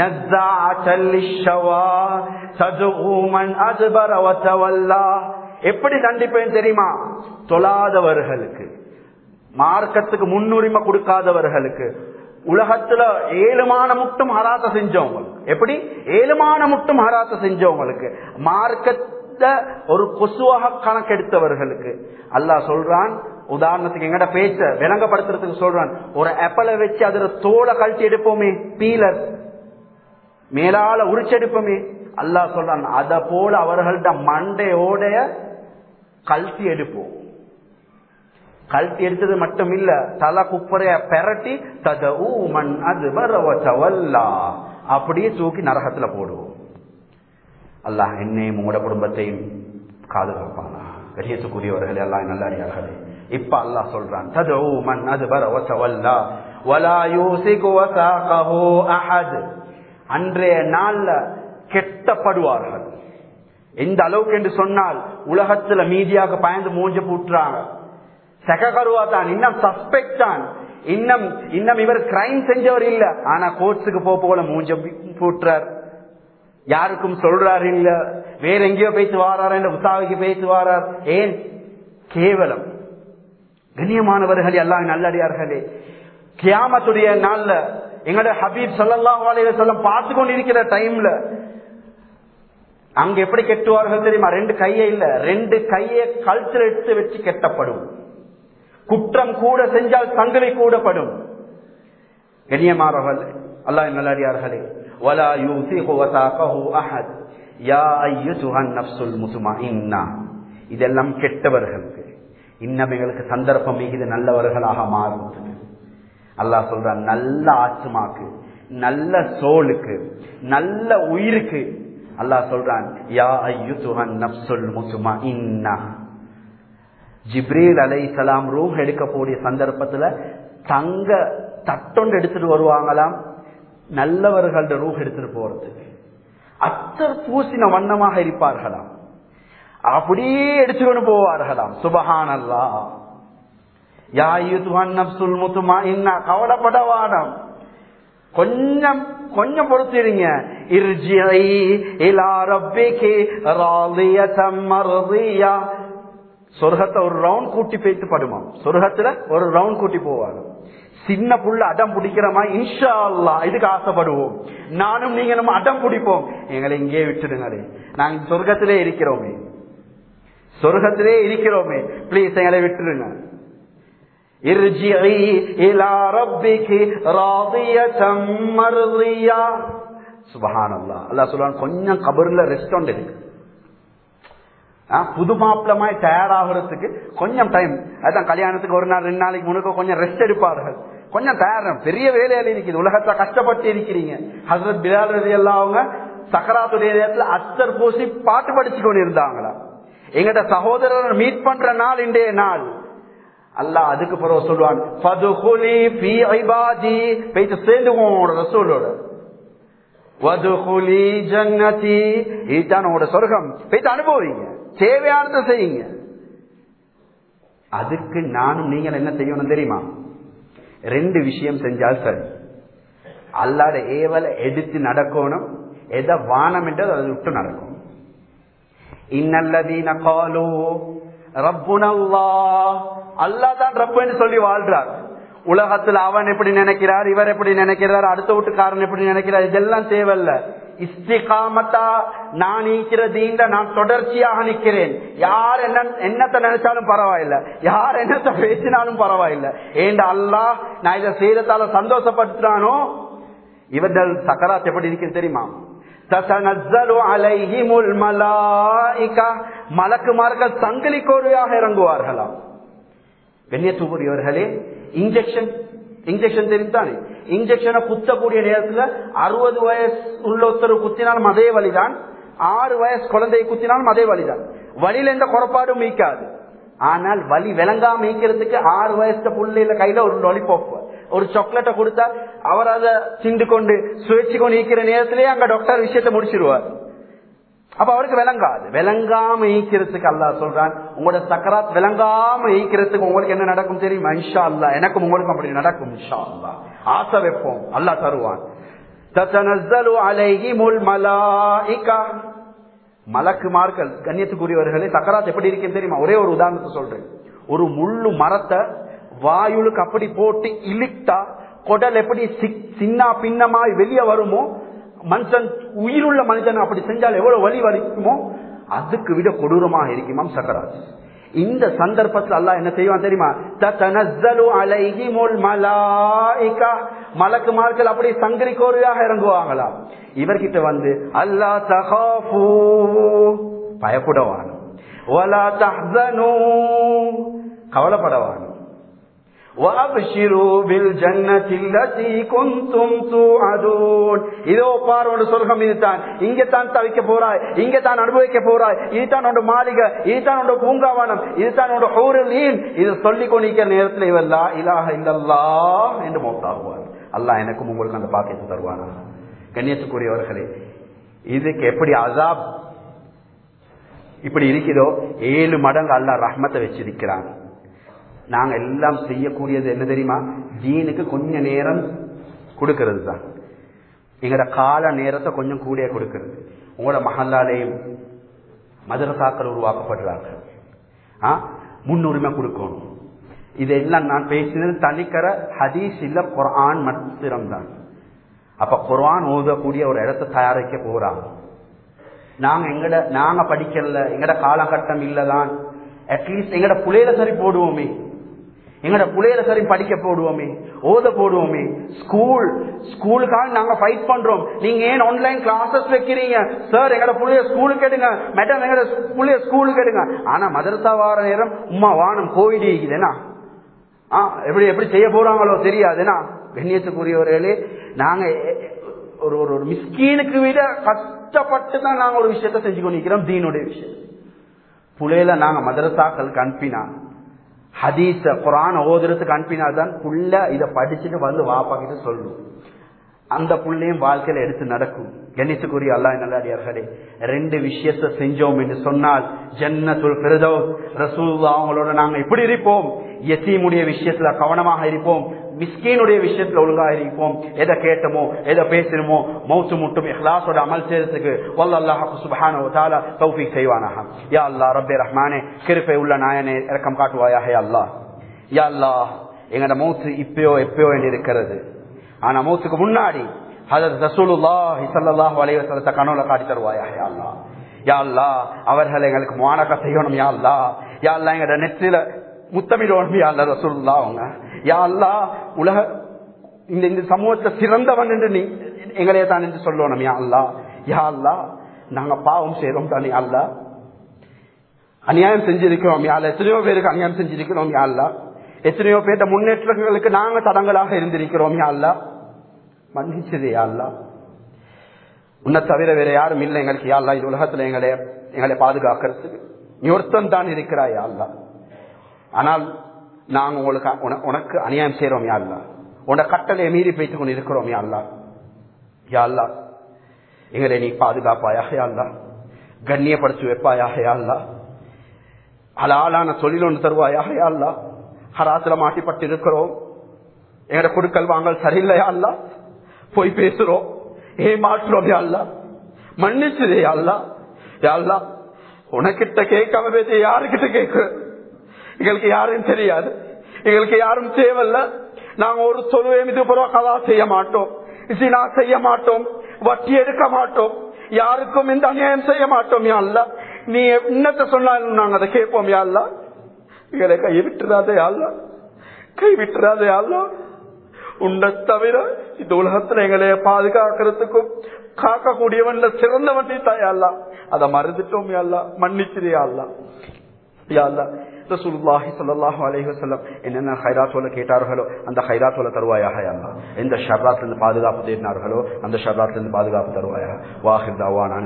எப்படி தண்டிப்பேன் தெரியுமா தொழாதவர்களுக்கு மார்க்கத்துக்கு முன்னுரிமை கொடுக்காதவர்களுக்கு உலகத்துல ஏழுமான முட்டும் ஹராத்த செஞ்சவங்களுக்கு எப்படி ஏழுமான முட்டும் ஹராத்த செஞ்சவங்களுக்கு மார்க்கத்தை ஒரு கொசுவாக கணக்கெடுத்தவர்களுக்கு அல்லாஹ் சொல்றான் உதாரணத்துக்கு எங்கட பேச்ச விளங்கப்படுத்துறதுக்கு சொல்றான் ஒரு அப்பலை வச்சு அதுல தோலை கழட்டி எடுப்போமே பீலர் மேலால உரிச்செடுப்போமே அல்லாஹ் சொல்றான் அத போல அவர்கள்ட்ட மண்டையோடைய கழட்டி எடுப்போம் கழட்டி எடுத்தது மட்டும் இல்ல தலை குப்பரைய பெரட்டி தத ஊமன் அது வரவல்லா அப்படியே தூக்கி நரகத்துல போடுவோம் அல்லாஹ் என்னையும் உங்களோட குடும்பத்தையும் பாதுகாப்பானா கரியத்துக்குரியவர்கள் எல்லாம் நல்லடியார்களே இப்ப அல்லாஹ் சொல்றான் தது ஊமன் அது வரவல்லா வலா யூசிகு வசாகஹு அஹத் அன்றைய நாள்ல கெட்டப்படுவார்கள் எந்த அளவுக்கு என்று சொன்னால் உலகத்துல மீதியாக பயந்து மூஞ்ச பூட்டுறாங்க செககருவா தான் இன்னும் சஸ்பெக்ட் தான் இன்னும் இன்னும் இவர் கிரைம் செஞ்சவர் இல்ல ஆனா கோர்ட்ஸுக்கு போக போல மூஞ்ச பூட்டுறார் யாருக்கும் சொல்றாரு இல்ல வேற எங்கேயோ பேசி வாரார் என்ற உசாவிக்கு பேசி வாரார் ஏன் கேவலம் கண்ணியமானவர்கள் எல்லாம் நல்லடியார்களே கியாமத்துடைய நாள்ல எங்களோட ஹபீப் சல்லாஹ் அலைய சொல்லம் பார்த்து கொண்டிருக்கிற டைம்ல அங்க எப்படி கெட்டுவார்கள் தெரியுமா ரெண்டு கையை இல்ல ரெண்டு கையை கழுத்தில் எடுத்து வச்சு கெட்டப்படும் குற்றம் கூட செஞ்சால் சங்கிலி கூடப்படும் கண்ணியமானவர்கள் அல்லாஹ் நல்லடியார்களே வலா யூசிஹு வசாகஹு அஹத் யா அய்யுஹன் நஃப்ஸுல் முத்மஇன்னா இதெல்லாம் கெட்டவர்களுக்கு இன்னமைகளுக்கு சந்தர்ப்பம் மிகுது நல்லவர்களாக மாறும் அல்லாஹ் சொல்றான் நல்ல ஆத்மாக்கு நல்ல சோலுக்கு நல்ல உயிருக்கு அல்லாஹ் சொல்றான் யா அய்யுஹன் நஃப்ஸுல் முத்மஇன்னா ஜிப்ரீல் அலை சலாம் ரூம் எடுக்கக்கூடிய சந்தர்ப்பத்துல தங்க தட்டொண்டு எடுத்துட்டு வருவாங்களாம் நல்லவர்கள்ட ரூஹ் எடுத்துட்டு போறதுக்கு அத்தர் பூசின வண்ணமாக இருப்பார்களாம் அப்படியே எடுத்துக்கொண்டு போவார்களாம் சுபஹான் அல்லா யாயுதுவன் முத்துமா என்ன கவலைப்பட வாடம் கொஞ்சம் கொஞ்சம் பொறுத்திருங்க இர்ஜிஐ இலா ரப்பிகி ராதியதம் மர்தியா சொர்க்கத்தை ஒரு ரவுண்ட் கூட்டி போயிட்டு படுமா சொர்க்கத்துல ஒரு ரவுண்ட் கூட்டி போவாங்க சின்ன புள்ள அடம் பிடிக்கிறமா இன்ஷா அல்லா இதுக்கு ஆசைப்படுவோம் நானும் நீங்க நம்ம அடம் பிடிப்போம் எங்களை இங்கே விட்டுடுங்களே நாங்க சொர்க்கத்திலே இருக்கிறோமே சொர்க்கத்திலே இருக்கிறோமே பிளீஸ் எங்களை விட்டுடுங்க கொஞ்சம் கபர்ல ரெஸ்ட் இருக்கு புது மாப்பிளமாய் தயார் ஆகிறதுக்கு கொஞ்சம் டைம் அதான் கல்யாணத்துக்கு ஒரு நாள் ரெண்டு நாளைக்கு முன்னுக்கு கொஞ்சம் ரெஸ்ட் எடுப்பார்கள் கொஞ்சம் தயாரம் பெரிய வேலையில இருக்குது உலகத்துல கஷ்டப்பட்டு இருக்கிறீங்க ஹசரத் பிலால் ரதி எல்லாம் அவங்க சக்கராத்துடைய நேரத்துல அத்தர் பூசி பாட்டு படிச்சு கொண்டு இருந்தாங்களா எங்கட சகோதரர் மீட் பண்ற நாள் இன்றைய நாள் அல்லாஹ் அதுக்கு பிறகு சொல்லுவான் ஃபதுகுலி ஃபீ இபாதி போயிட்டு சேர்ந்துவோம் ரசூலோட வதுகுலி ஜன்னதி இதுதான் உங்களோட சொர்க்கம் போயிட்டு அனுபவிங்க தேவையானதை செய்யுங்க அதுக்கு நானும் நீங்கள் என்ன செய்யணும் தெரியுமா ரெண்டு விஷயம் செஞ்சால் சரி அல்லாட ஏவலை எடுத்து நடக்கணும் எதை வானம் என்றது அதை விட்டு நடக்கும் இன்னல்லதீன காலோ ரப்புனல்லா அல்லா தான் ரப்புன்னு சொல்லி வாழ்றார் உலகத்துல அவன் எப்படி நினைக்கிறார் இவர் எப்படி நினைக்கிறார் அடுத்த வீட்டுக்காரன் எப்படி நினைக்கிறார் இதெல்லாம் தேவையில்ல இஸ்திகாமத்தா நான் நீக்கிறதீண்ட நான் தொடர்ச்சியாக நிக்கிறேன் யார் என்ன என்னத்தை நினைச்சாலும் பரவாயில்ல யார் என்னத்தை பேசினாலும் பரவாயில்ல ஏண்ட அல்லாஹ் நான் இதை செய்யறதால சந்தோஷப்படுத்துறானோ இவர்கள் சக்கராத் எப்படி இருக்குன்னு தெரியுமா மலக்குமார்கள் சங்கிலி கோரியாக இறங்குவார்களாம் கண்ணியத்துக்குரியவர்களே இன்ஜெக்ஷன் இன்ஜெக்ஷன் தெரிந்தானே இன்ஜெக்ஷனை குத்தக்கூடிய நேரத்துல அறுபது வயசு உள்ள ஒருத்தர் குத்தினாலும் அதே வழிதான் ஆறு வயசு குழந்தையை குத்தினாலும் அதே வழிதான் வழியில எந்த குறப்பாடும் மீக்காது ஆனால் வலி விளங்காம மீக்கிறதுக்கு ஆறு வயசு புள்ளையில கையில ஒரு லொலிபாப் ஒரு சாக்லேட்டை கொடுத்தா அவர் அதை சிண்டு கொண்டு சுழற்சி கொண்டு ஈக்கிற நேரத்திலேயே அங்க டாக்டர் விஷயத்தை முடிச்சிருவார் அப்ப அவருக்கு விளங்காது விளங்காம ஈக்கிறதுக்கு அல்லா சொல்றான் உங்களோட சக்கராத் விளங்காம ஈக்கிறதுக்கு உங்களுக்கு என்ன நடக்கும் தெரியுமா இன்ஷா அல்லா எனக்கும் உங்களுக்கும் அப்படி நடக்கும் இன்ஷா அல்லா ஆசை வைப்போம் அல்லா தருவான் மலக்குமார்கள் கண்ணியத்துக்குரியவர்களே சக்கராத் எப்படி இருக்குன்னு தெரியுமா ஒரே ஒரு உதாரணத்தை சொல்றேன் ஒரு முள்ளு மரத்தை வாயுளுக்கு அப்படி போட்டு இழுத்தா குடல் எப்படி சின்ன பின்னமாய் வெளியே வருமோ மனுஷன் உயிருள்ள மனுஷன் அப்படி செஞ்சால் எவ்வளவு வலி வலிக்குமோ அதுக்கு விட கொடூரமாக இருக்குமாம் சக்கராத் இந்த சந்தர்ப்பத்தில் அல்லாஹ் என்ன செய்வான் தெரியுமா தனஸ்ஸலு அலைஹிமுல் மலாயிகா மலக்குமார்கள் அப்படி சங்கிலி கோரியாக இறங்குவாங்களா இவர்கிட்ட வந்து அல்லா தகாஃபு பயப்படவானும் வலா தஹ்சனு கவலைப்படவானும் இதோ பாரோட சொர்க்கம் இதுதான் இங்கத்தான் தவிக்க போறாய் இங்கத்தான் அனுபவிக்க போறாய் இதுதான் உன்னோட மாளிகை இதுதான் உன்னோட பூங்காவனம் இதுதான் உன்னோட ஹோரலீன் இது சொல்லிக் கொண்டிருக்கிற நேரத்தில் இவல்லா இலாக இல்லல்லா என்று மௌத்தாகுவார் அல்லாஹ் எனக்கும் உங்களுக்கு அந்த பாக்கியத்தை தருவானா கண்ணியத்துக்குரியவர்களே இதுக்கு எப்படி அசாப் இப்படி இருக்கிறதோ ஏழு மடங்கு அல்லாஹ் ரஹ்மத்தை வச்சிருக்கிறான் நாங்க எல்லாம் செய்யக்கூடியது என்ன தெரியுமா ஜீனுக்கு கொஞ்ச நேரம் கொடுக்கறது தான் எங்களோட கால நேரத்தை கொஞ்சம் கூடிய கொடுக்கிறது உங்களோட மகல்லாலேயும் மதரசாக்கள் உருவாக்கப்படுறார்கள் ஆ முன்னுரிமை கொடுக்கணும் இதெல்லாம் நான் பேசினது தனிக்கர ஹதீஸ் இல்ல குரான் மாத்திரம் தான் அப்ப குரான் ஓதக்கூடிய ஒரு இடத்தை தயாரிக்க போறாங்க நாங்க எங்கட நாங்க படிக்கல எங்கட காலகட்டம் இல்லதான் அட்லீஸ்ட் எங்கட புலையில சரி போடுவோமே எங்கட புலையில சரி படிக்க போடுவோமே ஓத போடுவோமே ஸ்கூல் ஸ்கூலுக்காக நாங்க ஃபைட் பண்றோம் நீங்க ஏன் ஆன்லைன் கிளாஸஸ் வைக்கிறீங்க சார் எங்கட புள்ளைய ஸ்கூலுக்கு எடுங்க மேடம் எங்கட புள்ளைய ஸ்கூலுக்கு எடுங்க ஆனா மதரசா வார நேரம் உமா வானம் கோவிட் இருக்குதுன்னா ஆ எப்படி எப்படி செய்ய போறாங்களோ தெரியாதுன்னா கண்ணியத்துக்குரியவர்களே நாங்க ஒரு ஒரு ஒரு மிஸ்கீனுக்கு விட கஷ்டப்பட்டு தான் நாங்க ஒரு விஷயத்த செஞ்சு கொண்டிருக்கிறோம் தீனுடைய விஷயம் புலையில நாங்க மதரசாக்களுக்கு அனுப்பினா ஹதீஸ குரான் ஓதுறதுக்கு அனுப்பினாதான் புள்ள இதை படிச்சுட்டு வந்து வாப்பா கிட்ட சொல்லும் அந்த புள்ளையும் வாழ்க்கையில எடுத்து நடக்கும் கணித்துக்குரிய அல்லா நல்லடியார்களே ரெண்டு விஷயத்த செஞ்சோம் என்று சொன்னால் ஜன்னத்துல் பிரதோஸ் ரசூல்லா அவங்களோட நாங்க எப்படி இருப்போம் எத்தீமுடைய விஷயத்துல கவனமாக இருப்போம் மிஸ்கீனுடைய விஷயத்துல ஒழுங்கா இருப்போம் எதை கேட்டமோ எதை பேசணுமோ மௌத்து முட்டும் இஹ்லாஸோட அமல் செய்யறதுக்கு வல்லல்லாஹு சுப்ஹானஹு வ தஆலா தௌஃபீக் செய்வானாக யா அல்லாஹ் ரப்பே ரஹ்மானே கிருபை உள்ள நாயனே இரக்கம் காட்டுவாயாக யா அல்லாஹ் யா அல்லாஹ் எங்கட மௌத்து இப்பயோ எப்பயோ என்று இருக்கிறது ஆனா மௌத்துக்கு முன்னாடி ஹதரத் ரசூலுல்லாஹி ஸல்லல்லாஹு அலைஹி வஸல்லம் கனவுல காட்டி தருவாயாக யா அல்லாஹ் யா அல்லாஹ் அவர்கள் எங்களுக்கு முவானக செய்யணும் யா அல்லாஹ் யா அல்லாஹ் எங்கட நெற்றில முத்தமிடணும் யா அல்லாஹ் ரசூலுல்லாஹ் அவங்க யா அல்லாஹ் உலக இந்த இந்த சமூகத்தை சிறந்தவன் என்று நீ எங்களே தான் என்று சொல்லணும் யா அல்லாஹ் யா அல்லாஹ் நாங்க பாவம் செய்யறோம் தானே யா அல்லாஹ் அநியாயம் செஞ்சிருக்கிறோம் யா அல்லாஹ் எத்தனையோ பேருக்கு அநியாயம் செஞ்சிருக்கிறோம் யா அல்லாஹ் எத்தனையோ பேர்த்த முன்னேற்றங்களுக்கு நாங்க தடங்களாக இருந்திருக்கிறோம் யா அல்லாஹ் மன்னிச்சது யா அல்லாஹ் உன்னை தவிர வேற யாரும் இல்லை எங்களுக்கு யா அல்லாஹ் இது உலகத்துல எங்களை எங்களை பாதுகாக்கிறதுக்கு நீ ஒருத்தன் தான் இருக்கிறாய் யா அல்லாஹ் ஆனால் நாங்க உங்களுக்கு உன- உனக்கு அநியாயம் செய்யறோம் யா அல்லாஹ் உன்னை கட்டளையை மீறி பேசிக் கொண்டு இருக்கிறோம் யா அல்லாஹ் யா அல்லாஹ் எங்களை நீ பாதுகாப்பாயாக யா அல்லாஹ் கண்ணியப்படுத்தி வைப்பாயாக யா அல்லாஹ் ஹலாலான தொழில் ஒன்று தருவாயாக யா அல்லாஹ் ஹராத்துல மாட்டிப்பட்டு இருக்கிறோம் எங்கட கொடுக்கல் வாங்கல் சரியில்லையா அல்ல போய் பேசுறோம் ஏமாற்றுறோம் யா அல்லாஹ் மன்னிச்சுதே யா அல்லாஹ் யா அல்லாஹ் உனக்கிட்ட கேட்காம பேச யாருக்கிட்ட கேட்கிறோம் எங்களுக்கு யாரும் தெரியாது எங்களுக்கு யாரும் தேவையில்ல நாங்க ஒரு தொழுவையும் இது புறம் கதா செய்ய மாட்டோம் சினா செய்ய மாட்டோம் வட்டி எடுக்க மாட்டோம் யாருக்கும் இந்த அநியாயம் செய்ய மாட்டோம் யா அல்லாஹ் நீ என்னத்த சொன்னாலும் நாங்க அதை கேட்போம் யா அல்லாஹ் எங்களை கை விட்டுறாதே அல்ல கை விட்டுறாதே அல்ல உன்னை தவிர இந்த உலகத்துல எங்களை பாதுகாக்கிறதுக்கும் காக்கக்கூடியவன் சிறந்தவன் நீ தாயா அல்ல அதை மறந்துட்டோம் அல்ல மன்னிச்சிரே அல்ல யா அல்லாஹ் ரசூலுல்லாஹி ஸல்லல்லாஹு அலைஹி வஸல்லம் என்னென்ன ஹைராத்தோல கேட்டார்களோ அந்த ஹைராத்தோல தருவாயாக யா அல்லாஹ் எந்த ஷர்ராத்திலிருந்து பாதுகாப்பு தேடினார்களோ அந்த ஷர்ராத்திலிருந்து பாதுகாப்பு தருவாயாக வாஹிர் தாவான